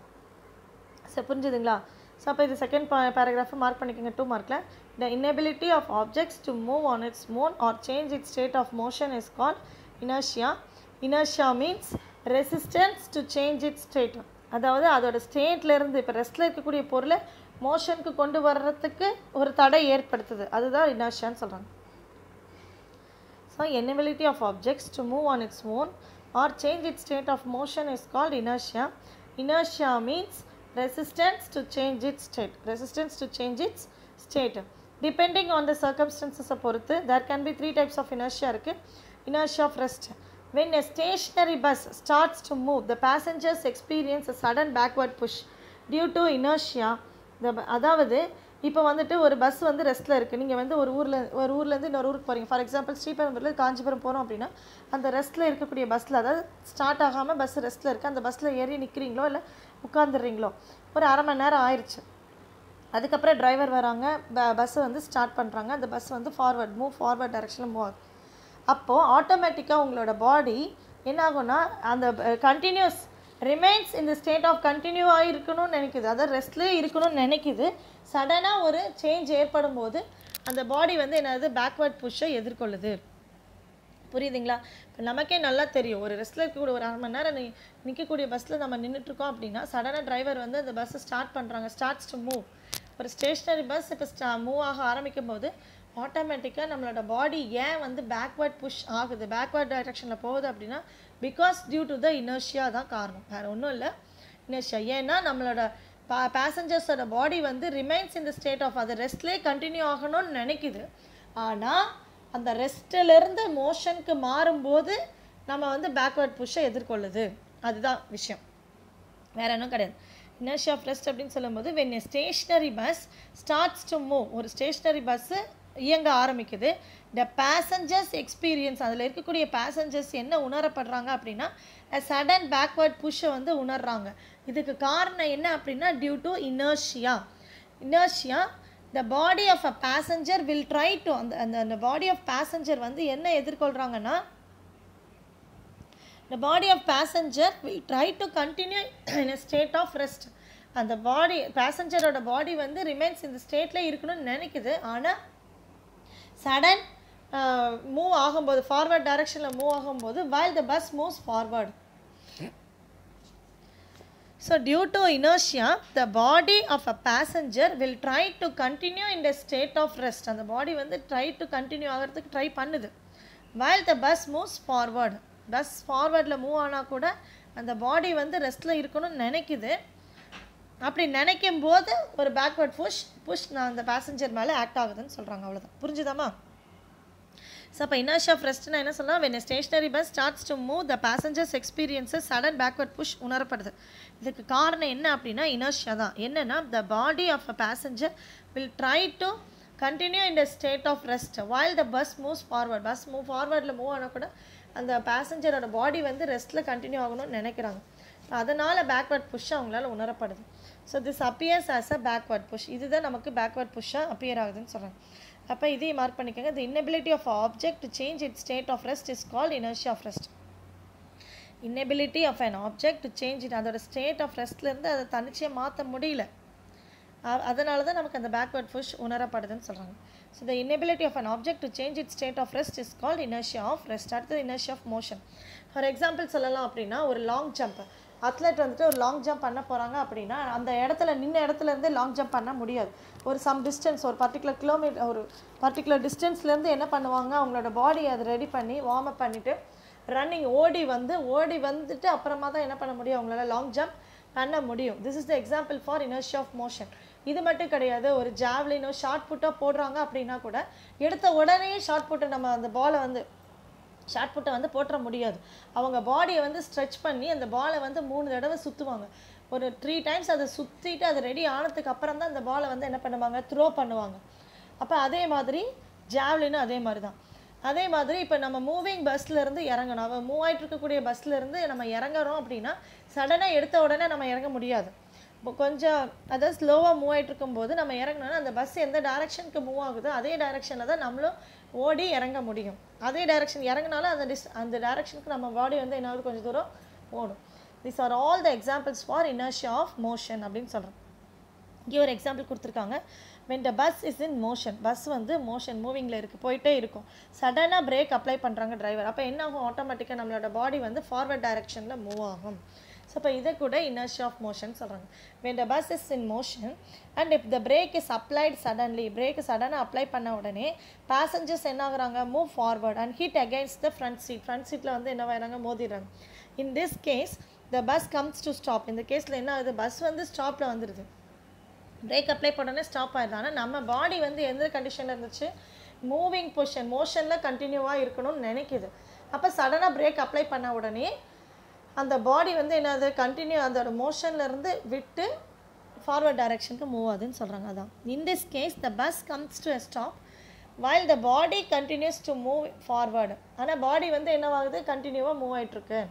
சரி புரிஞ்சுதுங்களா ஸோ அப்போ இது செகண்ட் பேராகிராஃபை மார்க் பண்ணிக்கோங்க டூ மார்க்கில் the inability of objects to move on its own or change it state of motion is call inertia inertia means resistance to change it state அதாவது அதோட ஸ்டேட்ல இருந்து இப்போ ரெஸ்ட்டில் இருக்கக்கூடிய பொருளை மோஷனுக்கு கொண்டு வர்றதுக்கு ஒரு தடை ஏற்படுத்துது அதுதான் இனர்ஷியான்னு சொல்கிறாங்க So inability of objects to move on its own or change its state of motion is called inertia. Inertia means resistance to change its state. Resistance to change its state. Depending on the circumstances பொறுத்து there can be three types of inertia இருக்கு inertia of rest. When a stationary bus starts to move, the passengers experience a sudden backward push due to inertia. The, அதாவது இப்போ வந்துட்டு ஒரு bus வந்து ரெஸ்ட்டில் இருக்குது நீங்கள் வந்து ஒரு ஊரில் ஒரு ஊர்லேருந்து இன்னொரு ஊருக்கு போகிறீங்க ஃபார் எக்ஸாம்பிள் ஸ்ரீபெரும்புரில் காஞ்சிபுரம் போகிறோம் அப்படின்னா அந்த ரெஸ்ட்டில் இருக்கக்கூடிய பஸ்ஸில் அதாவது ஸ்டார்ட் ஆகாமல் பஸ் ரெஸ்ட்டில் இருக்குது அந்த பஸ்ஸில் ஏறி நிற்கிறீங்களோ இல்லை உட்காந்துடுறீங்களோ ஒரு அரை மணி நேரம் ஆயிடுச்சு அதுக்கப்புறம் டிரைவர் வராங்க ப பஸ்ஸை வந்து ஸ்டார்ட் பண்ணுறாங்க அந்த பஸ் வந்து ஃபார்வர்ட் மூவ் ஃபார்வர்ட் டைரெக்ஷனில் மூவ் ஆகுது அப்போது ஆட்டோமேட்டிக்காக உங்களோட பாடி என்ன ஆகும்னா அந்த கண்டினியூஸ் ரிமைன்ஸ் இந்த ஸ்டேட் ஆஃப் கண்டினியூவாக இருக்கணும்னு நினைக்குது அதாவது ரெஸ்ட்லேயே இருக்கணும்னு நினைக்குது சடனாக ஒரு சேஞ்ச் ஏற்படும் போது அந்த பாடி வந்து என்னது பேக்வர்ட் புஷ்ஷை எதிர்கொள்ளுது புரியுதுங்களா இப்போ நமக்கே நல்லா தெரியும் ஒரு ரெஸ்ட்டில் இருக்கக்கூடிய ஒரு அரை மணி நேரம் நி நிற்கக்கூடிய பஸ்ஸில் நம்ம நின்றுட்டுருக்கோம் அப்படின்னா சடனாக டிரைவர் வந்து அந்த பஸ்ஸை ஸ்டார்ட் பண்ணுறாங்க ஸ்டார்ட்ஸ் டு மூவ் ஒரு ஸ்டேஷ்னரி பஸ் இப்போ ஸ்டா மூவ் ஆக ஆரம்பிக்கும் போது ஆட்டோமேட்டிக்காக நம்மளோட பாடி ஏன் வந்து பேக்வர்ட் புஷ் ஆகுது பேக்வர்ட் டைரக்ஷனில் போகுது அப்படின்னா because due to the inertia தான் காரணம் வேறு ஒன்றும் இல்லை இனர்ஷியா ஏன்னா நம்மளோட பா பேசஞ்சர்ஸோட பாடி வந்து ரிமைன்ஸ் இந்த ஸ்டேட் ஆஃப் அது ரெஸ்ட்லேயே கண்டினியூ ஆகணும்னு நினைக்குது ஆனால் அந்த ரெஸ்ட்டிலேருந்து மோஷனுக்கு மாறும்போது நம்ம வந்து பேக்வேர்ட் புஷ்ஷை எதிர்கொள்ளுது அதுதான் விஷயம் வேற ஒன்றும் கிடையாது இனர்ஷியா ஆஃப் ரெஸ்ட் அப்படின்னு சொல்லும்போது when a stationary bus starts to move ஒரு ஸ்டேஷ்னரி பஸ்ஸு இயங்க ஆரம்பிக்குது த பேசஞ்சர்ஸ் எக்ஸ்பீரியன்ஸ் அதில் இருக்கக்கூடிய பேசஞ்சர்ஸ் என்ன உணரப்படுறாங்க அப்படின்னா சடன் பேக்வேர்ட் புஷ்ஷை வந்து உணர்றாங்க இதுக்கு காரணம் என்ன அப்படின்னா due to inertia inertia the body of a passenger will try to அந்த அந்த அந்த பாடி ஆஃப் பேசஞ்சர் வந்து என்ன எதிர்கொள்கிறாங்கன்னா the body of passenger will try to continue in a state of rest அந்த பாடி பேசஞ்சரோட பாடி வந்து ரிமைன்ஸ் இந்த ஸ்டேட்டில் இருக்கணும்னு நினைக்குது ஆனால் சடன் மூவ் ஆகும்போது ஃபார்வர்ட் டைரக்ஷனில் மூவ் ஆகும்போது while the bus moves forward So due to inertia, the body of a passenger will try to continue in the state of rest. அந்த பாடி வந்து try to continue ஆகிறதுக்கு ட்ரை பண்ணுது while the bus moves forward. Bus ஃபார்வர்டில் move ஆனால் கூட அந்த பாடி வந்து ரெஸ்ட்டில் இருக்கணும்னு நினைக்குது அப்படி நினைக்கும் போது ஒரு பேக்வர்ட் புஷ் புஷ் நான் அந்த பேசஞ்சர் மேலே ஆக்ட் ஆகுதுன்னு சொல்கிறாங்க அவ்வளோதான் புரிஞ்சுதாம்மா ஸோ அப்போ இனர்ஷியா ஆஃப் ரெஸ்ட்னா என்ன சொல்லலாம் when stationary bus starts to move the passengers experiences sudden backward push உணரப்படுது இதுக்கு காரணம் என்ன அப்படின்னா இனர்ஷியா தான் என்னென்னா the body of a passenger will try to continue in the state of rest while the bus moves forward bus move ஃபார்வர்டில் move ஆனால் கூட அந்த பேசஞ்சரோட பாடி வந்து ரெஸ்ட்டில் கண்டினியூ ஆகணும்னு நினைக்கிறாங்க அதனால் பேக்வர்ட் புஷ் அவங்களால உணரப்படுது so this appears as a backward push இதுதான் நமக்கு பேக்வர்ட் புஷ்ஷாக அப்பியர் ஆகுதுன்னு சொல்கிறாங்க அப்போ இதையும் மார்க் பண்ணிக்கோங்க the inability of object to change it state of rest is called inertia of rest inability of an object to change it அதோட state of ரெஸ்ட்லேருந்து அதை தனிச்சையாக மாற்ற முடியல அ- அதனால தான் நமக்கு அந்த பேக்வர்ட் புஷ் உணரப்படுதுன்னு சொல்கிறாங்க so the inability of an object to change it state of rest is called inertia of rest அடுத்தது inertia of motion for example சொல்லலாம் அப்படின்னா ஒரு லாங் ஜம்ப் அத்லெட் வந்துட்டு ஒரு லாங் ஜம்ப் பண்ண போகிறாங்க அப்படின்னா அந்த இடத்துல நின்ன இடத்துல இருந்து லாங் ஜம்ப் பண்ண முடியாது ஒரு சம் டிஸ்டன்ஸ் ஒரு பர்டிகுலர் கிலோமீட்டர் ஒரு பர்டிகுலர் டிஸ்டன்ஸ்லேருந்து என்ன பண்ணுவாங்க அவங்களோட பாடி அதை ரெடி பண்ணி வார்ம் அப் பண்ணிவிட்டு ரன்னிங் ஓடி வந்து ஓடி வந்துட்டு அப்புறமா தான் என்ன பண்ண முடியும் அவங்களால லாங் ஜம்ப் பண்ண முடியும் this is the example for inertia of motion இது மட்டும் கிடையாது ஒரு ஜாவ்லினோ ஷார்ட் புட்டாக போடுறாங்க அப்படின்னா கூட எடுத்த உடனே ஷார்ட் புட்டை நம்ம அந்த பாலை வந்து ஷார்ட் புட்டை வந்து போட்டுற முடியாது அவங்க பாடியை வந்து ஸ்ட்ரெச் பண்ணி அந்த பாலை வந்து மூணு தடவை சுற்றுவாங்க ஒரு த்ரீ டைம்ஸ் அதை சுற்றிட்டு அது ரெடி ஆனதுக்கு அப்புறம் தான் அந்த பாலை வந்து என்ன பண்ணுவாங்க த்ரோ பண்ணுவாங்க அப்போ அதே மாதிரி ஜாவ்லினும் அதே மாதிரி தான் அதே மாதிரி இப்போ நம்ம மூவிங் இருந்து இறங்கணும் அவன் மூவ் ஆயிட்டு இருக்கக்கூடிய பஸ்ல இருந்து நம்ம இறங்குறோம் அப்படின்னா சடனாக எடுத்த உடனே நம்ம இறங்க முடியாது இப்போ கொஞ்சம் அதாவது ஸ்லோவாக மூவ் ஆயிட்டு இருக்கும்போது நம்ம இறங்கினோன்னா அந்த பஸ் எந்த டைரக்ஷனுக்கு மூவ் ஆகுதோ அதே டைரக்ஷனில் தான் நம்மளும் ஓடி இறங்க முடியும் அதே டைரக்ஷன் இறங்கினாலும் அந்த டிஸ் அந்த டைரக்ஷனுக்கு நம்ம பாடி வந்து என்ன ஆகுது கொஞ்சம் தூரம் ஓடும் this are all the examples for inertia of motion அப்படின்னு சொல்கிறோம் இங்கே ஒரு எக்ஸாம்பிள் கொடுத்துருக்காங்க when the bus is in motion bus வந்து மோஷன் மூவிங்கில் இருக்குது போயிட்டே இருக்கும் சடனாக பிரேக் அப்ளை பண்ணுறாங்க டிரைவர் அப்போ என்ன ஆகும் ஆட்டோமேட்டிக்காக நம்மளோட பாடி வந்து ஃபார்வர்ட் டைரக்ஷனில் மூவ் ஆகும் ஸோ இப்போ இதை கூட inertia ஆஃப் மோஷன் சொல்கிறாங்க when the bus is in motion and if the brake is applied suddenly brake சடனாக அப்ளை பண்ண உடனே passengers என்ன ஆகுறாங்க move forward and hit against the front seat front சீட்டில் வந்து என்ன ஆகுறாங்க மோதிடுறாங்க in this case the bus comes to stop இந்த கேஸில் என்ன ஆகுது பஸ் வந்து ஸ்டாப்பில் வந்துடுது பிரேக் அப்ளை பண்ணோடனே ஸ்டாப் ஆயிடுது ஆனால் நம்ம பாடி வந்து எந்த கண்டிஷனில் இருந்துச்சு மூவிங் பொசிஷன் மோஷனில் கண்டினியூவாக இருக்கணும்னு நினைக்குது அப்போ சடனாக பிரேக் அப்ளை பண்ண உடனே அந்த பாடி வந்து என்னது கண்டினியூ அதோட motionல இருந்து விட்டு ஃபார்வர்ட் டைரக்ஷனுக்கு மூவ் ஆகுதுன்னு சொல்கிறாங்க அதான் in this case the bus comes to a stop while the body continues to move forward ஆனால் பாடி வந்து என்னவாகுது கண்டினியூவாக மூவ் ஆயிட்டிருக்கு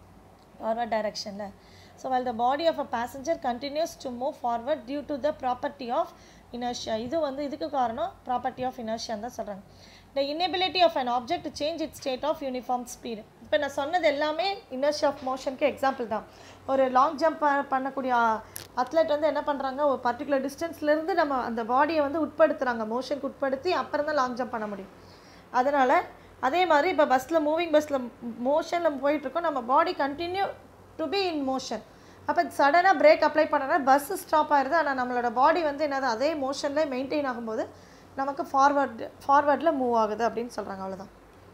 forward direction so while the body of a passenger continues to move forward due to the property of inertia இது வந்து இதுக்கு காரணம் property of inertia தான் சொல்கிறாங்க the inability of an object to change its state of uniform speed இப்போ நான் சொன்னது எல்லாமே inertia of motionக்கு எக்ஸாம்பிள் தான் ஒரு லாங் ஜம்ப் பண்ணக்கூடிய அத்லெட் வந்து என்ன பண்ணுறாங்க ஒரு பர்டிகுலர் டிஸ்டன்ஸ்லேருந்து நம்ம அந்த பாடியை வந்து உட்படுத்துகிறாங்க மோஷனுக்கு உட்படுத்தி அப்புறம் தான் லாங் ஜம்ப் பண்ண முடியும் அதனால் அதே மாதிரி இப்போ பஸ்ஸில் மூவிங் பஸ்ஸில் மோஷனில் போயிட்டுருக்கோம் நம்ம body continue to be in motion அப்போ சடனாக பிரேக் அப்ளை பண்ணனா பஸ் ஸ்டாப் ஆயிடுது ஆனால் நம்மளோட பாடி வந்து என்னது அதே மோஷன்லேயே மெயின்டைன் ஆகும்போது நமக்கு ஃபார்வர்டு ஃபார்வர்டில் மூவ் ஆகுது அப்படின்னு சொல்கிறாங்க அவ்வளோதான்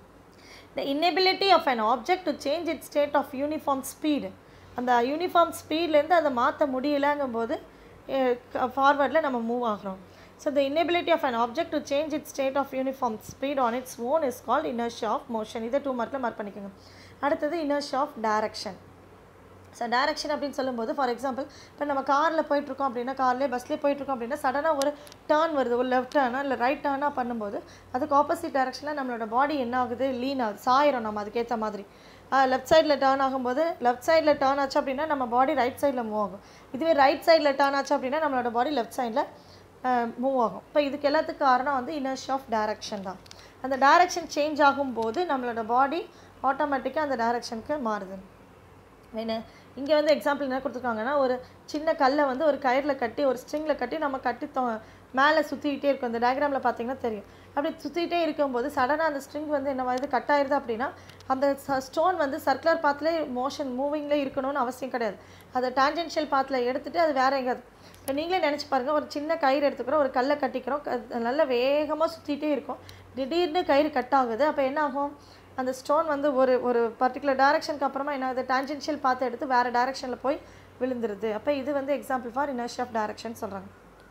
the inability of an object to change its state of uniform speed அந்த யூனிஃபார்ம் ஸ்பீட்லேருந்து அதை மாற்ற முடியலங்கும்போது ஃபார்வர்டில் நம்ம மூவ் ஆகிறோம் So the inability of an object to change its state of uniform speed on its own is called inertia of motion. இதை two மார்க்கில் mark பண்ணிக்கோங்க அடுத்தது inertia of direction. So direction அப்படின்னு சொல்லும்போது ஃபார் எக்ஸாம்பிள் இப்போ நம்ம காரில் போயிட்டுருக்கோம் அப்படின்னா கார்லேயே பஸ்லேயே போயிட்டுருக்கோம் அப்படின்னா சடனாக ஒரு டேர்ன் வருது ஒரு லெஃப்ட் டேர்னா இல்லை ரைட் டேர்னாக பண்ணும்போது அதுக்கு ஆப்போசிட் டேரக்ஷனில் நம்மளோட பாடி என்ன ஆகுது லீன் ஆகுது சாயிரும் நம்ம அதுக்கேற்ற மாதிரி லெஃப்ட் சைடில் டேர்ன் ஆகும்போது லெஃப்ட் சைடில் டேர்ன் ஆச்சு அப்படின்னா நம்ம பாடி ரைட் சைடில் மூவ் ஆகும் இதுவே ரைட் சைடில் டேர்ன் ஆச்சு அப்படின்னா நம்மளோட பாடி லெஃப்ட் சைடில் மூவ் ஆகும் இப்போ இதுக்கு எல்லாத்துக்கும் காரணம் வந்து இனர்ஷி ஆஃப் டைரக்ஷன் தான் அந்த டைரக்ஷன் சேஞ்ச் ஆகும்போது நம்மளோட பாடி ஆட்டோமேட்டிக்காக அந்த டைரக்ஷனுக்கு மாறுது என்ன இங்கே வந்து எக்ஸாம்பிள் என்ன கொடுத்துருக்காங்கன்னா ஒரு சின்ன கல்லை வந்து ஒரு கயிறில் கட்டி ஒரு ஸ்ட்ரிங்கில் கட்டி நம்ம கட்டி தொ மேலே சுற்றிக்கிட்டே இருக்கும் இந்த டயக்ராமில் பார்த்தீங்கன்னா தெரியும் அப்படி சுற்றிக்கிட்டே இருக்கும்போது சடனாக அந்த ஸ்ட்ரிங் வந்து என்ன இது கட் ஆயிருது அப்படின்னா அந்த ஸ்டோன் வந்து சர்க்குலர் பாத்லேயே மோஷன் மூவிங்லேயே இருக்கணும்னு அவசியம் கிடையாது அதை டான்ஜென்ஷியல் பாத்தில் எடுத்துகிட்டு அது வேற எங்கேயாவது இப்போ நீங்களே நினச்சி பாருங்கள் ஒரு சின்ன கயிறு எடுத்துக்கிறோம் ஒரு கல்லை கட்டிக்கிறோம் க- நல்ல வேகமாக சுற்றிட்டே இருக்கும் திடீர்னு கயிறு கட் ஆகுது அப்போ என்ன ஆகும் அந்த ஸ்டோன் வந்து ஒரு ஒரு பர்டிகுலர் டைரக்ஷனுக்கு அப்புறமா என்ன ஆகுது டான்ஜென்ஷியல் பார்த்து எடுத்து வேறு டைரக்ஷனில் போய் விழுந்துருது அப்போ இது வந்து example for inertia of direction சொல்கிறாங்க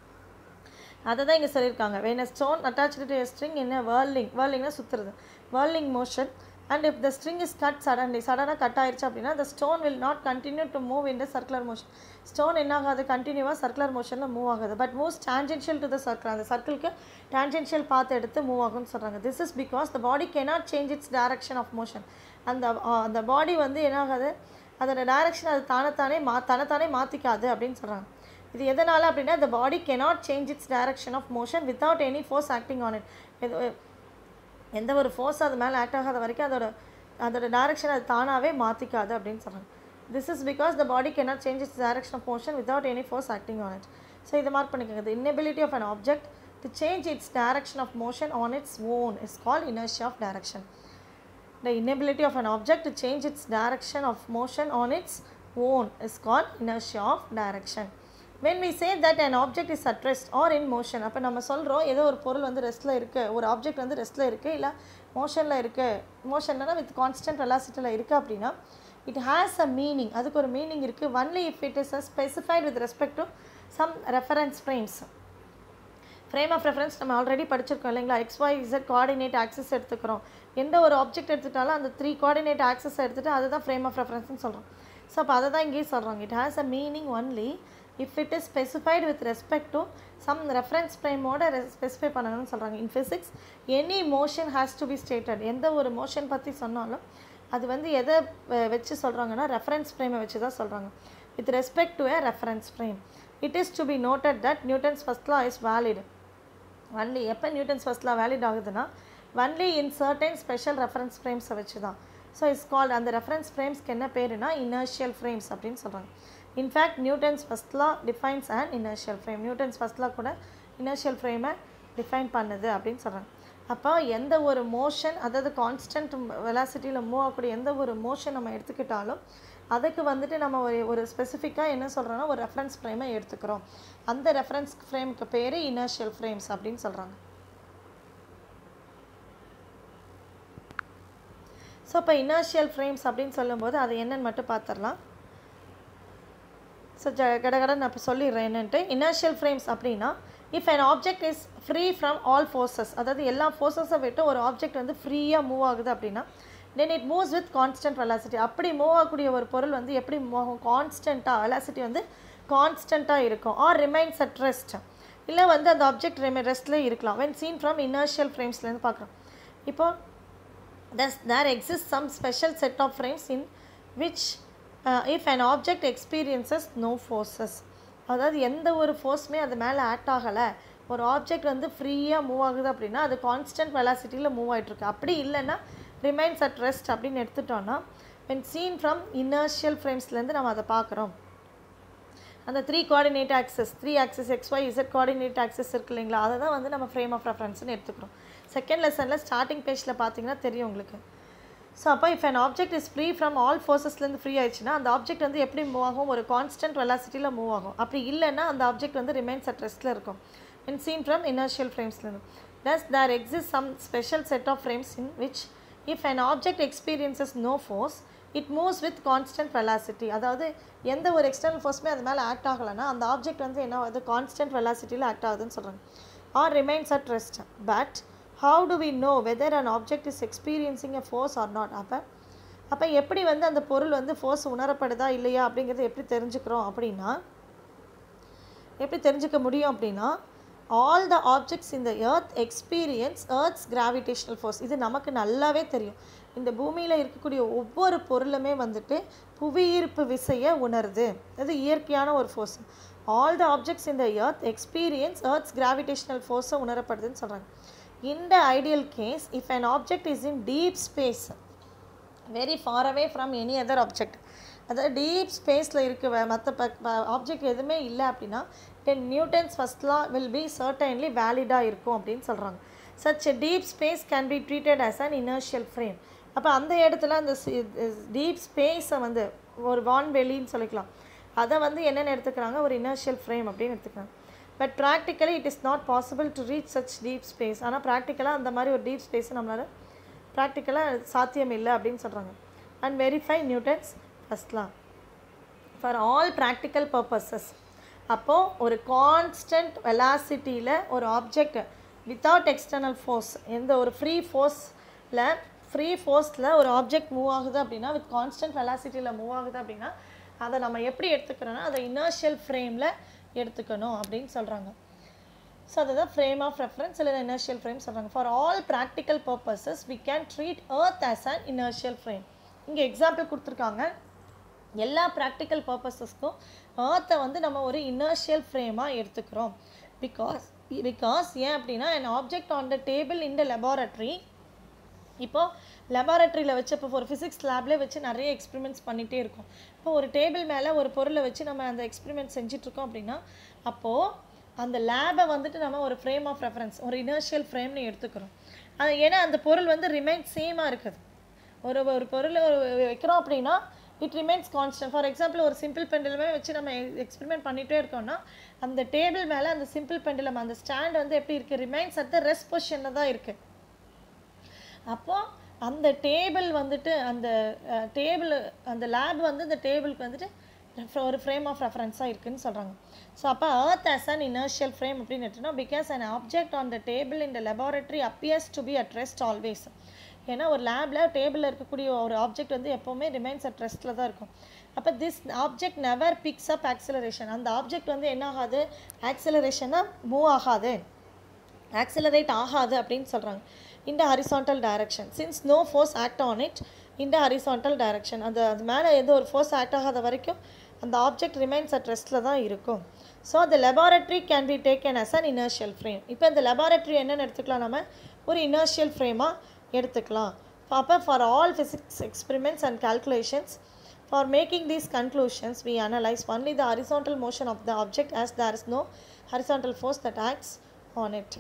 அதை தான் இங்கே சொல்லியிருக்காங்க when a stone attached to a string in a whirling whirlingனா சுற்றுறது whirling motion and if the string is cut suddenly சடனாக கட் ஆயிருச்சு அப்படின்னா the stone will not continue to move in the circular motion stone என்ன ஆகாது கண்டினியூவாக circular மோஷனில் move ஆகுது but moves tangential to the circle அந்த சர்க்கிளுக்கு tangential பாத் எடுத்து மூவ் ஆகும்னு சொல்கிறாங்க this is because the body cannot change its direction of motion அந்த அஹ், அந்த பாடி வந்து என்ன ஆகாது அதோட டைரக்ஷன் அது தானத்தானே மா தனத்தானே மாற்றிக்காது அப்படின்னு சொல்கிறாங்க இது எதனால் அப்படின்னா the body cannot change its direction of motion without any force acting on it இது எந்த ஒரு ஃபோர்ஸ் அது மேலே ஆக்ட் ஆகாத வரைக்கும் அதோட அதோட டைரக்ஷன் அது தானாகவே மாற்றிக்காது அப்படின்னு சொல்கிறாங்க this is because the body cannot change its direction of motion without any force acting on it so இதை மார்க் பண்ணிக்கோங்க the inability of an object to change its direction of motion on its own is called inertia of direction the inability of an object to change its direction of motion on its own is called inertia of direction when we say that an object is at rest or in motion அப்போ நம்ம சொல்கிறோம் ஏதோ ஒரு பொருள் வந்து ரெஸ்ட்டில் இருக்குது ஒரு object வந்து ரெஸ்ட்டில் இருக்குது இல்லை மோஷனில் இருக்குது மோஷன்னா வித் கான்ஸ்டன்ட் வெலாசிட்டியில் இருக்குது அப்படின்னா இட் ஹேஸ் அ மீனிங் அதுக்கு ஒரு மீனிங் இருக்குது only if it is a specified with respect to some reference frames frame of reference நம்ம ஆல்ரெடி படிச்சிருக்கோம் இல்லைங்களா X Y Z coordinate axes எடுத்துக்கிறோம் எந்த ஒரு ஆப்ஜெக்ட் எடுத்துட்டாலும் அந்த த்ரீ கோஆர்டினேட் ஆக்சஸ் எடுத்துட்டு அதுதான் ஃப்ரேம் ஆஃப் ரெஃபரன்ஸ்னு சொல்கிறோம் ஸோ அப்போ அதை தான் இங்கேயும் சொல்கிறாங்க it has a meaning only if it is specified with respect to some reference ஃப்ரேமோட ஸ்பெசிஃபை பண்ணணும்னு சொல்கிறாங்க in physics any motion has to be stated எந்த ஒரு மோஷன் பற்றி சொன்னாலும் அது வந்து எதை வ- வச்சு சொல்கிறாங்கன்னா ரெஃபரன்ஸ் ஃப்ரேமை வச்சு தான் சொல்கிறாங்க with respect to a reference frame it is to be noted that Newton's first law is valid only எப்போ நியூட்டன்ஸ் ஃபர்ஸ்ட் லா வேலிட் ஆகுதுன்னா only in certain special reference ஃப்ரேம்ஸை வச்சு தான் ஸோ இட்ஸ் கால்ட் அந்த reference ஃப்ரேம்ஸ்க்கு என்ன பேருனா inertial frames அப்படின்னு சொல்கிறாங்க in fact Newton's first law defines and inertial frame Newton's first law கூட இனர்ஷியல் ஃப்ரேமை டிஃபைன் பண்ணுது அப்படின்னு சொல்கிறாங்க அப்போ எந்த ஒரு மோஷன் அதாவது கான்ஸ்டன்ட் வெலாசிட்டியில் மூவ் ஆகக்கூடிய எந்த ஒரு மோஷன் நம்ம எடுத்துக்கிட்டாலும் அதுக்கு வந்துட்டு நம்ம ஒரு ஒரு ஸ்பெசிஃபிக்காக என்ன சொல்கிறோன்னா ஒரு ரெஃபரன்ஸ் ஃப்ரேமை எடுத்துக்கிறோம் அந்த ரெஃபரன்ஸ் ஃப்ரேமுக்கு பேர் இனர்ஷியல் ஃப்ரேம்ஸ் அப்படின்னு சொல்கிறாங்க ஸோ இப்போ இனர்ஷியல் ஃப்ரேம்ஸ் அப்படின்னு சொல்லும்போது அது என்னன்னு மட்டும் பார்த்துடலாம் ஸோ ஜ கடகட நான் இப்போ சொல்லிடுறேன் என்னன்ட்டு இனர்ஷியல் ஃப்ரேம்ஸ் அப்படின்னா if an object is free from all forces அதாவது எல்லா ஃபோர்ஸஸை விட்டு ஒரு ஆப்ஜெக்ட் வந்து ஃப்ரீயாக மூவ் ஆகுது அப்படின்னா then it moves with constant velocity அப்படி மூவ் ஆகக்கூடிய ஒரு பொருள் வந்து எப்படி மூவ் ஆகும் கான்ஸ்டண்ட்டாக வெலாசிட்டி வந்து கான்ஸ்டண்ட்டாக இருக்கும் ஆர் ரிமைன்ஸ் அட் ரெஸ்ட் இல்லை வந்து அந்த ஆப்ஜெக்ட் ரெமை ரெஸ்ட்லேயே இருக்கலாம் வென் சீன் ஃப்ரம் இனர்ஷியல் ஃப்ரேம்ஸ்லேருந்து பார்க்குறோம் இப்போ thus there exists some special set of frames in which uh, if an object experiences no forces அதாவது எந்த ஒரு ஃபோர்ஸுமே அது மேலே ஆக்ட் ஆகலை ஒரு ஆப்ஜெக்ட் வந்து ஃப்ரீயாக மூவ் ஆகுது அப்படின்னா அது கான்ஸ்டன்ட் வெலாசிட்டியில் மூவ் ஆகிட்டுருக்கு அப்படி இல்லைன்னா ரிமைன்ஸ் அட் ரெஸ்ட் அப்படின்னு எடுத்துட்டோன்னா when seen from inertial ஃப்ரேம்ஸ்லேருந்து நம்ம அதை பார்க்குறோம் அந்த three coordinate axes three axes X Y Z coordinate axes இருக்கு இல்லைங்களா அதை தான் வந்து நம்ம ஃப்ரேம் ஆஃப் ரெஃபரன்ஸ்னு எடுத்துக்கிறோம் செகண்ட் லெசனில் ஸ்டார்டிங் பேஜில் பார்த்தீங்கன்னா தெரியும் உங்களுக்கு ஸோ அப்போ if an object is free from all ஃபோர்ஸஸ்லேருந்து ஃப்ரீ ஆயிடுச்சுன்னா அந்த ஆப்ஜெக்ட் வந்து எப்படி மூவ் ஆகும் ஒரு கான்ஸ்டன்ட் வெலாசிட்டியில் மூவ் ஆகும் அப்படி இல்லைன்னா அந்த ஆப்ஜெக்ட் வந்து ரிமைன்ஸ் அட் ரெஸ்ட்டில் இருக்கும் இன் சீன் ஃப்ரம் இனர்ஷியல் ஃப்ரேம்ஸ்லேருந்து thus there exists some special set of frames in which if an object experiences no force it moves with constant velocity அதாவது எந்த ஒரு எக்ஸ்டர்னல் ஃபோர்ஸுமே அது மேலே ஆக்ட் ஆகலைன்னா அந்த ஆப்ஜெக்ட் வந்து என்ன ஆகுது கான்ஸ்டன்ட் வெலாசிட்டியில் ஆக்ட் ஆகுதுன்னு சொல்கிறாங்க or remains at rest. But how do we know whether an object is experiencing a force or not? அப்போ அப்போ எப்படி வந்து அந்த பொருள் வந்து ஃபோர்ஸ் உணரப்படுதா இல்லையா அப்படிங்கிறத எப்படி தெரிஞ்சுக்கிறோம் அப்படின்னா எப்படி தெரிஞ்சுக்க முடியும் அப்படின்னா ஆல் த ஆப்ஜெக்ட்ஸ் இந்த earth experience earth's gravitational force இது நமக்கு நல்லாவே தெரியும் இந்த பூமியில் இருக்கக்கூடிய ஒவ்வொரு பொருளுமே வந்துட்டு புவியீர்ப்பு விசையை உணருது அது இயற்கையான ஒரு ஃபோர்ஸ் ஆல் த ஆப்ஜெக்ட்ஸ் இந்த எர்த் எக்ஸ்பீரியன்ஸ் எர்த்ஸ் கிராவிடேஷனல் ஃபோர்ஸை உணரப்படுதுன்னு சொல்கிறாங்க இந்த ideal case if an object is in deep space very far away from any other object அதாவது டீப் ஸ்பேஸில் இருக்க மற்ற ஆப்ஜெக்ட் எதுவுமே இல்லை அப்படின்னா டென் நியூட்டன்ஸ் ஃபஸ்ட்லாம் வில் பி சர்டைன்லி வேலிடாக இருக்கும் அப்படின்னு சொல்கிறாங்க such deep space can be treated as an inertial frame அப்போ அந்த இடத்துல அந்த டீப் ஸ்பேஸை வந்து ஒரு வான்வெளின்னு சொல்லிக்கலாம் அதை வந்து என்னென்னு எடுத்துக்கிறாங்க ஒரு இனர்ஷியல் ஃப்ரேம் அப்படின்னு எடுத்துக்கிறாங்க but practically it is not possible to reach such deep space ஆனால் ப்ராக்டிக்கலாக அந்த மாதிரி ஒரு டீப் ஸ்பேஸை நம்மளால் ப்ராக்டிக்கலாக சாத்தியம் இல்லை அப்படின்னு சொல்கிறாங்க அண்ட் வெரிஃபை நியூட்டன்ஸ் ஃபஸ்ட்லாம் ஃபார் ஆல் ப்ராக்டிக்கல் பர்பஸஸ் அப்போது ஒரு கான்ஸ்டன்ட் வெலாசிட்டியில் ஒரு ஆப்ஜெக்ட் வித்தவுட் எக்ஸ்டர்னல் ஃபோர்ஸ் எந்த ஒரு ஃப்ரீ ஃபோர்ஸில் ஃப்ரீ ஃபோர்ஸில் ஒரு ஆப்ஜெக்ட் மூவ் ஆகுது அப்படின்னா வித் கான்ஸ்டன்ட் வெலாசிட்டியில் மூவ் ஆகுது அப்படின்னா அதை நம்ம எப்படி எடுத்துக்கிறோன்னா அதை இனர்ஷியல் ஃப்ரேமில் எடுத்துக்கணும் அப்படின்னு சொல்கிறாங்க ஸோ அதுதான் ஃப்ரேம் ஆஃப் ரெஃபரன்ஸ் இல்லை இனர்ஷியல் ஃப்ரேம் சொல்கிறாங்க for all practical purposes we can treat earth as an inertial frame இங்கே எக்ஸாம்பிள் கொடுத்துருக்காங்க எல்லா ப்ராக்டிக்கல் பர்பஸஸ்க்கும் ஏர்த்தை வந்து நம்ம ஒரு இனர்ஷியல் ஃப்ரேமாக எடுத்துக்கிறோம் பிகாஸ் பிகாஸ் ஏன் அப்படின்னா an object on the table in the laboratory இப்போது லெபார்ட்ரியில் வச்சு இப்போ ஒரு ஃபிசிக்ஸ் லேப்லேயே வச்சு நிறைய எக்ஸ்பெரிமெண்ட்ஸ் பண்ணிகிட்டே இருக்கோம் இப்போ ஒரு டேபிள் மேலே ஒரு பொருளை வச்சு நம்ம அந்த எக்ஸ்பெரிமெண்ட் செஞ்சிட்ருக்கோம் அப்படின்னா அப்போது அந்த லேபை வந்துட்டு நம்ம ஒரு ஃப்ரேம் ஆஃப் ரெஃபரன்ஸ் ஒரு இனர்ஷியல் ஃப்ரேம்னு எடுத்துக்கிறோம் அது ஏன்னா அந்த பொருள் வந்து ரிமைன் சேமாக இருக்குது ஒரு ஒரு பொருள் ஒரு வைக்கிறோம் அப்படின்னா it remains constant for example ஒரு சிம்பிள் பெண்டிலுமே வச்சு நம்ம எக்ஸ்பெரிமெண்ட் பண்ணிகிட்டே இருக்கோம்னா அந்த டேபிள் மேலே அந்த சிம்பிள் பெண்டிலம் அந்த ஸ்டாண்ட் வந்து எப்படி இருக்குது ரிமைன்ஸ் அட் த ரெஸ்ட் பொசிஷனில் தான் இருக்குது அப்போது அந்த டேபிள் வந்துட்டு அந்த டேபிள் அந்த லேப் வந்து அந்த டேபிளுக்கு வந்துட்டு ரெஃப- ஒரு ஃப்ரேம் ஆஃப் ரெஃபரன்ஸாக இருக்குன்னு சொல்கிறாங்க ஸோ அப்போ earth as an inertial frame அப்படின்னு எடுத்தோம்னா because an object on the table in the laboratory appears to be at rest always ஏன்னா ஒரு லேபில் டேபிளில் இருக்கக்கூடிய ஒரு ஆப்ஜெக்ட் வந்து எப்போவுமே ரிமைன்ஸ் அட் ரெஸ்ட்டில் தான் இருக்கும் அப்போ this object never picks up acceleration அந்த ஆப்ஜெக்ட் வந்து என்ன ஆகாது ஆக்சிலரேஷனாக மூவ் ஆகாது ஆக்சிலரேட் ஆகாது அப்படின்னு சொல்கிறாங்க இந்த horizontal direction since no force act on it இந்த ஹரிசாண்டல் டைரக்ஷன் அந்த அது மேலே எந்த ஒரு ஃபோர்ஸ் ஆக்ட் ஆகாத வரைக்கும் அந்த ஆப்ஜெக்ட் ரிமைன்ஸ் அட் ரெஸ்ட்டில் தான் இருக்கும் so the laboratory can be taken as an inertial frame இப்போ இந்த laboratory என்னென்னு எடுத்துக்கலாம் நம்ம ஒரு inertial ஃப்ரேமாக எடுத்துக்கலாம் அப்போ for all physics experiments and calculations for making these conclusions we analyze only the horizontal motion of the object as there is no horizontal force that acts on it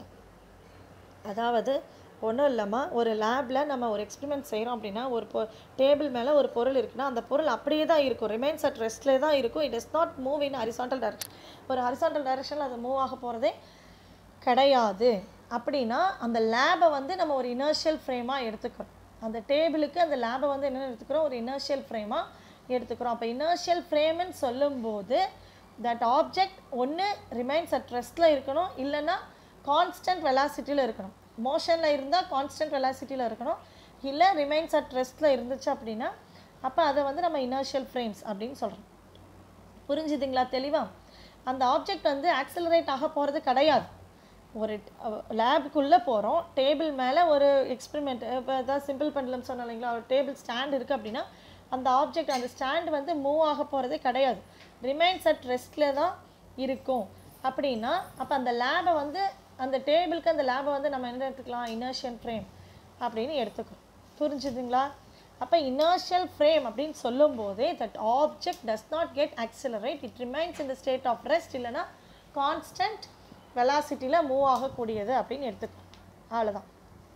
அதாவது ஒன்றும் இல்லைம்மா ஒரு லேபில் நம்ம ஒரு எக்ஸ்பெரிமெண்ட் செய்கிறோம் அப்படின்னா ஒரு பொ டேபிள் மேலே ஒரு பொருள் இருக்குன்னா அந்த பொருள் அப்படியே தான் இருக்கும் ரிமைன்ஸ் அட் ரெஸ்ட்லேயே தான் இருக்கும் it is not move in horizontal direction ஒரு ஹரிசாண்டல் டைரக்ஷனில் அது மூவ் ஆக போகிறதே கிடையாது அப்படின்னா அந்த லேபை வந்து நம்ம ஒரு இனர்ஷியல் ஃப்ரேமாக எடுத்துக்கிறோம் அந்த டேபிளுக்கு அந்த லேபை வந்து என்ன எடுத்துக்கிறோம் ஒரு இனர்ஷியல் ஃப்ரேமாக எடுத்துக்கிறோம் அப்போ இனர்ஷியல் ஃப்ரேம்னு சொல்லும்போது தட் ஆப்ஜெக்ட் ஒன்று ரிமைன்ஸ் அட் ரெஸ்ட்டில் இருக்கணும் இல்லைன்னா கான்ஸ்டன்ட் வெலாசிட்டியில் இருக்கணும் மோஷனில் இருந்தால் கான்ஸ்டன்ட் வெலாசிட்டியில் இருக்கணும் இல்லை ரிமைன்ஸ் அட் ரெஸ்ட்டில் இருந்துச்சு அப்படின்னா அப்போ அதை வந்து நம்ம இனர்ஷியல் ஃப்ரேம்ஸ் அப்படின்னு சொல்கிறோம் புரிஞ்சுதுங்களா தெளிவா அந்த ஆப்ஜெக்ட் வந்து ஆக்சிலரேட் ஆக போகிறது கிடையாது ஒரு லேபுக்குள்ளே போகிறோம் டேபிள் மேலே ஒரு எக்ஸ்பெரிமெண்ட் இப்போ ஏதாவது சிம்பிள் பெண்டலம் சொன்னோம் இல்லைங்களா ஒரு டேபிள் ஸ்டாண்ட் இருக்குது அப்படின்னா அந்த ஆப்ஜெக்ட் அந்த ஸ்டாண்ட் வந்து மூவ் ஆக போகிறதே கிடையாது ரிமைன்ஸ் அட் ரெஸ்ட்டில் தான் இருக்கும் அப்படின்னா அப்போ அந்த லேபை வந்து அந்த டேபிளுக்கு அந்த லேபை வந்து நம்ம என்ன எடுத்துக்கலாம் இனர்ஷியல் ஃப்ரேம் அப்படின்னு எடுத்துக்கணும் புரிஞ்சுதுங்களா அப்போ இனர்ஷியல் ஃப்ரேம் அப்படின்னு சொல்லும்போதே that object does not get accelerate it remains in the state of rest இல்லைன்னா கான்ஸ்டன்ட் வெலாசிட்டியில் மூவ் ஆகக்கூடியது அப்படின்னு எடுத்துக்கலாம் அவ்வளோதான்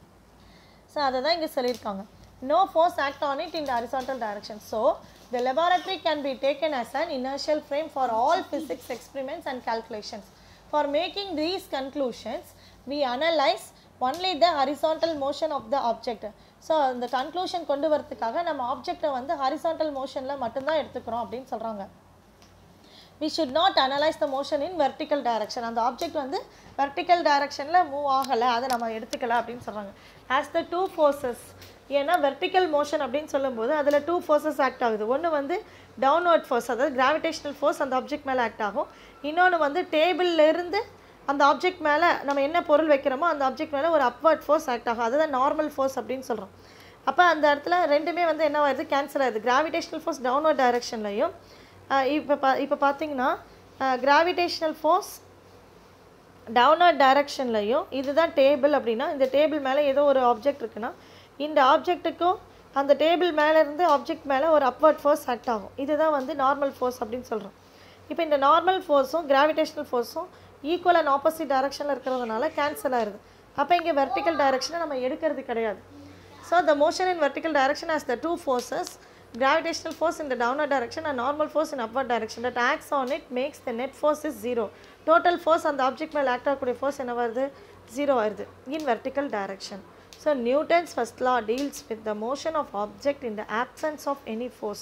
ஸோ அதை தான் இங்கே சொல்லியிருக்காங்க no force act on it in the horizontal direction so the laboratory can be taken as an inertial frame for all physics experiments and calculations. For making these conclusions, we analyze only the horizontal motion of the object. So அந்த conclusion கொண்டு வரதுக்காக நம்ம ஆப்ஜெக்டை வந்து horizontal மோஷனில் மட்டும்தான் எடுத்துக்கிறோம் அப்படின்னு சொல்கிறாங்க we should not analyze the motion in vertical direction அந்த ஆப்ஜெக்ட் வந்து vertical directionல மூவ் ஆகலை அதை நம்ம எடுத்துக்கல அப்படின்னு சொல்கிறாங்க ஆஸ் த டூ ஃபோர்ஸஸ் ஏன்னா வெர்டிக்கல் மோஷன் அப்படின்னு சொல்லும்போது அதில் டூ ஃபோர்ஸஸ் ஆக்ட் ஆகுது ஒன்று வந்து டவுன்வர்ட் ஃபோர்ஸ் அதாவது கிராவிடேஷனல் ஃபோர்ஸ் அந்த ஆப்ஜெக்ட் மேலே ஆக்ட் ஆகும் இன்னொன்று வந்து டேபிள்ல இருந்து அந்த ஆப்ஜெக்ட் மேலே நம்ம என்ன பொருள் வைக்கிறோமோ அந்த ஆப்ஜெக்ட் மேலே ஒரு அப்வர்ட் ஃபோர்ஸ் ஆக்ட் ஆகும் அதுதான் நார்மல் ஃபோர்ஸ் அப்படின்னு சொல்கிறோம் அப்போ அந்த இடத்துல ரெண்டுமே வந்து என்ன ஆகுது கேன்சல் ஆகுது கிராவிடேஷனல் ஃபோர்ஸ் டவுன்வர்ட் டைரக்ஷன்லையும் இப்போ பா இப்போ பார்த்தீங்கன்னா கிராவிடேஷனல் ஃபோர்ஸ் டவுன்வர்ட் டைரக்ஷன்லையும் இதுதான் டேபிள் அப்படின்னா இந்த டேபிள் மேலே ஏதோ ஒரு ஆப்ஜெக்ட் இருக்குன்னா இந்த ஆப்ஜெக்ட்டுக்கும் அந்த டேபிள் மேலே இருந்து ஆப்ஜெக்ட் மேலே ஒரு அப்வர்ட் ஃபோர்ஸ் ஆக்ட் ஆகும் இதுதான் வந்து நார்மல் ஃபோர்ஸ் அப்படின்னு சொல்கிறோம் இப்போ இந்த நார்மல் ஃபோர்ஸும் கிராவிடேஷனல் ஃபோர்ஸும் ஈக்குவல் அண்ட் ஆப்போசிட் டைரக்ஷனில் இருக்கிறதுனால கேன்சல் ஆயிருது அப்போ இங்கே வெர்டிக்கல் டைரக்ஷனை நம்ம எடுக்கிறது கிடையாது so the motion in vertical direction has the two forces gravitational force in the downward direction and normal force in upward direction that acts on it makes the net force is zero total force அந்த object மேலே act ஆகக்கூடிய force என்ன வருது zero வருது in vertical direction so Newton's first law deals with the motion of object in the absence of any force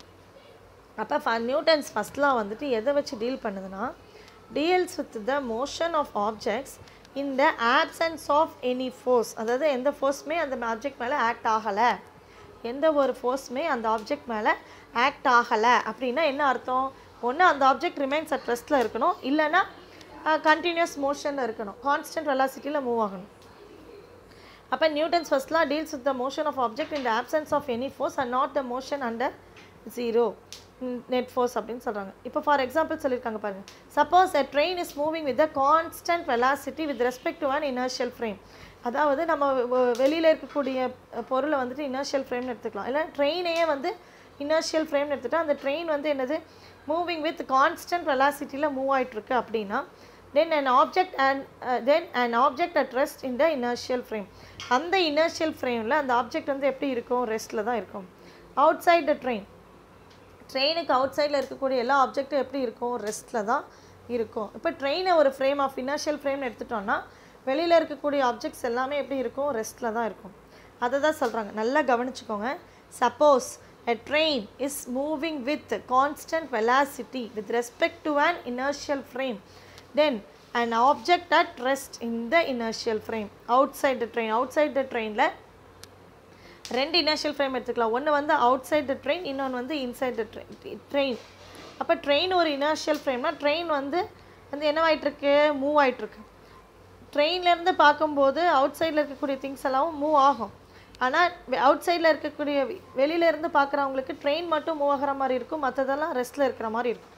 அப்போ Newton's first law வந்துட்டு எதை வச்சு டீல் பண்ணுதுன்னா deals with the motion of objects in the absence of any force அதாவது எந்த ஃபோர்ஸுமே அந்த object மேலே act ஆகலை எந்த ஒரு ஃபோர்ஸுமே அந்த ஆப்ஜெக்ட் மேலே ஆக்ட் ஆகலை அப்படின்னா என்ன அர்த்தம் ஒன்று அந்த ஆப்ஜெக்ட் ரிமைன்ஸ் அட் ரெஸ்ட்டில் இருக்கணும் இல்லைன்னா கண்டினியூஸ் மோஷனில் இருக்கணும் கான்ஸ்டன்ட் வெலாசிட்டியில் மூவ் ஆகணும் அப்போ Newton's first law deals with the motion of object in the absence of any force and not the motion under zero net force அப்படின்னு சொல்கிறாங்க இப்போ ஃபார் எக்ஸாம்பிள் சொல்லியிருக்காங்க பாருங்க suppose a train is moving with a constant velocity with respect to an inertial frame அதாவது நம்ம வெளியில் இருக்கக்கூடிய பொருளை வந்துட்டு இனர்ஷியல் ஃப்ரேம்னு எடுத்துக்கலாம் இல்லை ட்ரெயினையே வந்து இனர்ஷியல் ஃப்ரேம்னு எடுத்துட்டா அந்த ட்ரெயின் வந்து என்னது மூவிங் வித் கான்ஸ்டன்ட் வெலாசிட்டியில் மூவ் ஆகிட்டுருக்கு அப்படின்னா then an object and then an object at rest in the inertial frame அந்த இனர்ஷியல் ஃப்ரேமில் அந்த ஆப்ஜெக்ட் வந்து எப்படி இருக்கும் ரெஸ்ட்டில் தான் இருக்கும் அவுட் சைட் த ட்ரெயின் ட்ரெயினுக்கு அவுட் சைடில் இருக்கக்கூடிய எல்லா ஆப்ஜெக்ட்டும் எப்படி இருக்கும் ரெஸ்ட்டில் தான் இருக்கும் இப்போ ட்ரெயினை ஒரு ஃப்ரேம் ஆஃப் இனர்ஷியல் ஃப்ரேம்னு எடுத்துட்டோம்னா வெளியில் இருக்கக்கூடிய ஆப்ஜெக்ட்ஸ் எல்லாமே எப்படி இருக்கும் ரெஸ்ட்டில் தான் இருக்கும் அதை தான் சொல்கிறாங்க நல்லா கவனிச்சுக்கோங்க suppose a train is moving with constant velocity with respect to an inertial frame then an object at rest in the inertial frame outside the train outside the trainல ரெண்டு இனர்ஷியல் ஃப்ரேம் எடுத்துக்கலாம் ஒன்று வந்து அவுட் சைட் த ட்ரெயின் இன்னொன்று வந்து inside the train train அப்போ train ஒரு inertial ஃப்ரேம்னா ட்ரெயின் வந்து வந்து என்னவாயிட்டிருக்கு மூவ் ஆகிட்டுருக்கு ட்ரெயின்லேருந்து பார்க்கும்போது அவுட் சைடில் இருக்கக்கூடிய திங்ஸ் எல்லாம் மூவ் ஆகும் ஆனால் அவுட் சைடில் இருக்கக்கூடிய வெளியில இருந்து பார்க்குறவங்களுக்கு ட்ரெயின் மட்டும் மூவ் ஆகிற மாதிரி இருக்கும் மற்றதெல்லாம் ரெஸ்ட்டில் இருக்கிற மாதிரி இருக்கும்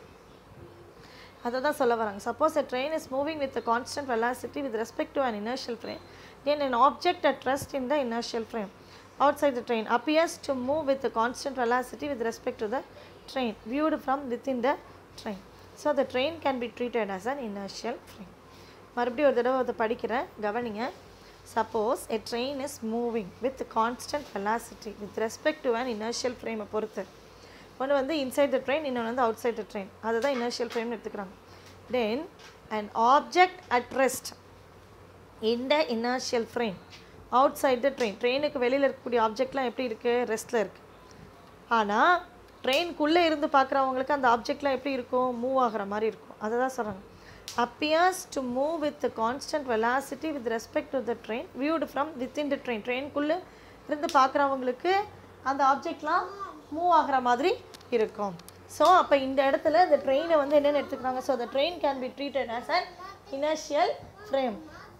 அதை தான் சொல்ல வராங்க suppose a train is moving with a constant velocity with respect to an inertial frame then an object at rest in the inertial frame outside the train appears to move with a constant velocity with respect to the train viewed from within the train so the train can be treated as an inertial frame மறுபடியும் ஒரு தடவை அதை படிக்கிறேன் கவனிங்க suppose a train is moving with constant velocity with respect to an inertial frame பொறுத்து ஒன்று வந்து inside the train இன்னொன்று வந்து அவுட் சைட் த ட்ரெயின் அதை தான் இனர்ஷியல் ஃப்ரேம்னு எடுத்துக்கிறாங்க then and object at rest in the inertial frame outside the train ட்ரெயினுக்கு வெளியில் இருக்கக்கூடிய ஆப்ஜெக்ட்லாம் எப்படி இருக்குது ரெஸ்ட்டில் இருக்குது ஆனால் ட்ரெயின்குள்ளே இருந்து பார்க்குறவங்களுக்கு அந்த ஆப்ஜெக்ட்லாம் எப்படி இருக்கும் மூவ் ஆகிற மாதிரி இருக்கும் அதை தான் சொல்கிறாங்க appears to move with constant velocity with respect to the train viewed from within the train ட்ரெயின்குள்ளே இருந்து பார்க்குறவங்களுக்கு அந்த ஆப்ஜெக்ட்லாம் மூவ் ஆகிற மாதிரி இருக்கும் ஸோ அப்போ இந்த இடத்துல இந்த ட்ரெயினை வந்து என்னென்னு எடுத்துக்கிறாங்க so the train can be treated as an inertial frame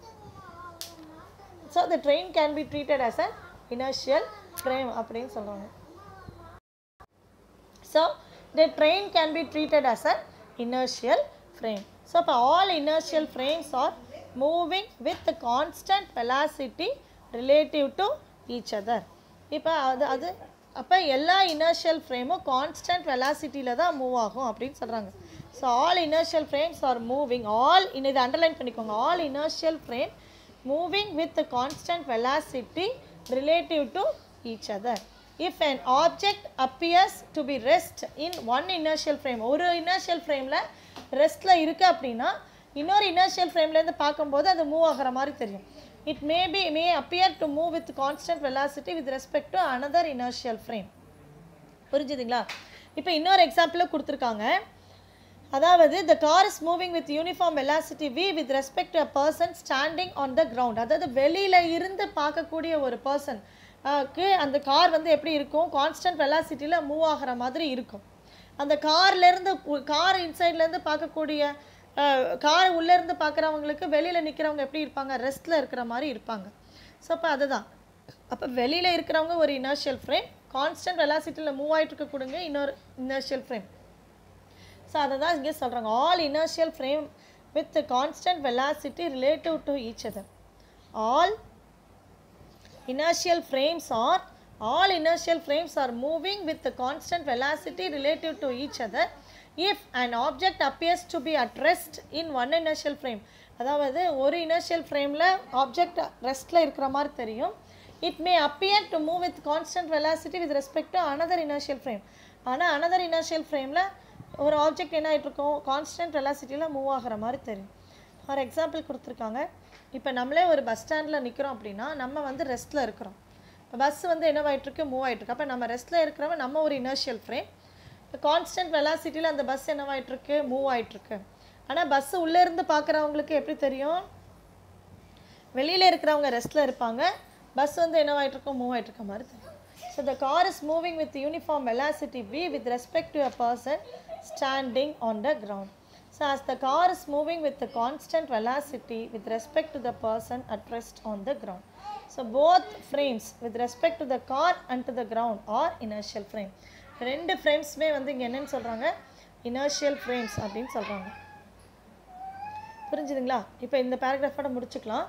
so the train can be treated as an inertial frame அப்படின்னு சொல்லுவாங்க so the train can be treated as an inertial frame so இப்போ all inertial frames are moving with the constant velocity relative to each other இப்போ அது அது அப்போ எல்லா inertial ஃப்ரேமும் constant வெலாசிட்டியில் தான் move ஆகும் அப்படின்னு சொல்கிறாங்க so all inertial frames are moving all இதை அண்டர்லைன் பண்ணிக்கோங்க all inertial frame moving with constant velocity relative to each other if an object appears to be rest in one inertial frame ஒரு inertial ஃப்ரேமில் ரெஸ்ட்டில் இருக்குது அப்படின்னா இன்னொரு inertial ஃப்ரேம்லேருந்து பார்க்கும்போது அது மூவ் ஆகிற மாதிரி தெரியும் it may be may appear to move with constant velocity with respect to another inertial frame புரிஞ்சுதுங்களா இப்போ இன்னொரு எக்ஸாம்பிளில் கொடுத்துருக்காங்க அதாவது the car is moving with uniform velocity v with respect to a person standing on the ground அதாவது வெளியில இருந்து பார்க்கக்கூடிய ஒரு பர்சன் க்கு அந்த கார் வந்து எப்படி இருக்கும் கான்ஸ்டன்ட் வெலாசிட்டியில் மூவ் ஆகிற மாதிரி இருக்கும் அந்த கார்லேருந்து கார் இன்சைட்லேருந்து பார்க்கக்கூடிய கார் உள்ளேருந்து பார்க்குறவங்களுக்கு வெளியில் நிற்கிறவங்க எப்படி இருப்பாங்க ரெஸ்ட்டில் இருக்கிற மாதிரி இருப்பாங்க ஸோ அப்போ அதுதான் அப்போ வெளியில் இருக்கிறவங்க ஒரு இனர்ஷியல் ஃப்ரேம் கான்ஸ்டன்ட் வெலாசிட்டியில் மூவ் ஆகிட்டு இருக்க கொடுங்க இன்னொரு இனர்ஷியல் ஃப்ரேம் ஸோ அதை தான் இங்கே சொல்கிறாங்க all inertial frame with constant velocity relative to each other all inertial frames are all inertial frames are moving with the constant velocity relative to each other if an object appears to be at rest in one inertial frame அதாவது ஒரு inertial frameல object ரெஸ்ட்டில் இருக்கிற மாதிரி தெரியும் it may appear to move with constant velocity with respect to another inertial frame ஆனால் another inertial frameல ஒரு object என்ன ஆயிட்டு இருக்கும் கான்ஸ்டன்ட் வெலாசிட்டியில் மூவ் ஆகிற மாதிரி தெரியும் ஃபார் எக்ஸாம்பிள் கொடுத்துருக்காங்க இப்போ நம்மளே ஒரு பஸ் ஸ்டாண்டில் நிற்கிறோம் அப்படின்னா நம்ம வந்து ரெஸ்ட்டில் இருக்கிறோம் இப்போ பஸ் வந்து என்னவாயிட்டிருக்கு மூவ் ஆகிட்டுருக்கு அப்போ நம்ம ரெஸ்ட்டில் இருக்கிறவங்க நம்ம ஒரு இனர்ஷியல் ஃப்ரேம் இப்போ கான்ஸ்டன்ட் வெலாசிட்டியில் அந்த பஸ் என்னவாயிட்டிருக்கு மூவ் ஆகிட்டுருக்கு ஆனால் பஸ்ஸு உள்ளேருந்து பார்க்குறவங்களுக்கு எப்படி தெரியும் வெளியில் இருக்கிறவங்க ரெஸ்ட்டில் இருப்பாங்க பஸ் வந்து என்னவாயிட்டிருக்கும் மூவ் ஆகிட்டுருக்க மாதிரி தெரியும் so the car is moving with uniform velocity v with respect to a person standing on the ground So as the car is moving with the constant velocity with respect to the person at rest on the ground. So both frames with respect to the car and to the ground are inertial frame. ரெண்டு ஃப்ரேம்ஸுமே வந்து இங்கே என்னன்னு சொல்கிறாங்க inertial frames அப்படின்னு சொல்கிறாங்க புரிஞ்சுதுங்களா இப்போ இந்த பேராகிராஃபோட முடிச்சுக்கலாம்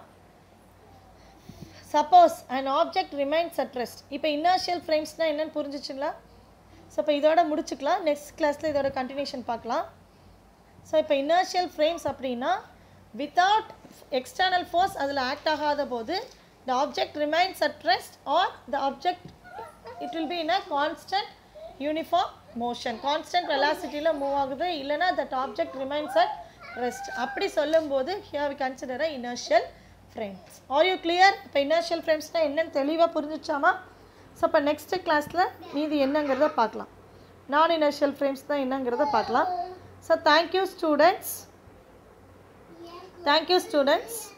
suppose an object remains at rest இப்போ இனர்ஷியல் ஃப்ரேம்ஸ்னால் என்னன்னு புரிஞ்சிச்சுங்களா ஸோ இப்போ இதோட முடிச்சுக்கலாம் நெக்ஸ்ட் கிளாஸில் இதோட கண்டினியூஷன் பார்க்கலாம் ஸோ இப்போ இனர்ஷியல் ஃப்ரேம்ஸ் அப்படின்னா வித்தவுட் எக்ஸ்டர்னல் ஃபோர்ஸ் அதில் ஆக்ட் ஆகாத போது the object remains at rest or the object it will be in a constant uniform motion constant வெலாசிட்டியில் மூவ் ஆகுது இல்லைனா that object remains at rest அப்படி சொல்லும்போது here we consider a inertial frames are you clear இப்போ inertial ஃப்ரேம்ஸ்னால் என்னன்னு தெளிவாக புரிஞ்சிச்சாமா so இப்போ நெக்ஸ்ட்டு கிளாஸில் மீதி என்னங்கிறத பார்க்கலாம் நான் இனர்ஷியல் ஃப்ரேம்ஸ் தான் என்னங்கிறத பார்க்கலாம் So thank you students. Thank you students.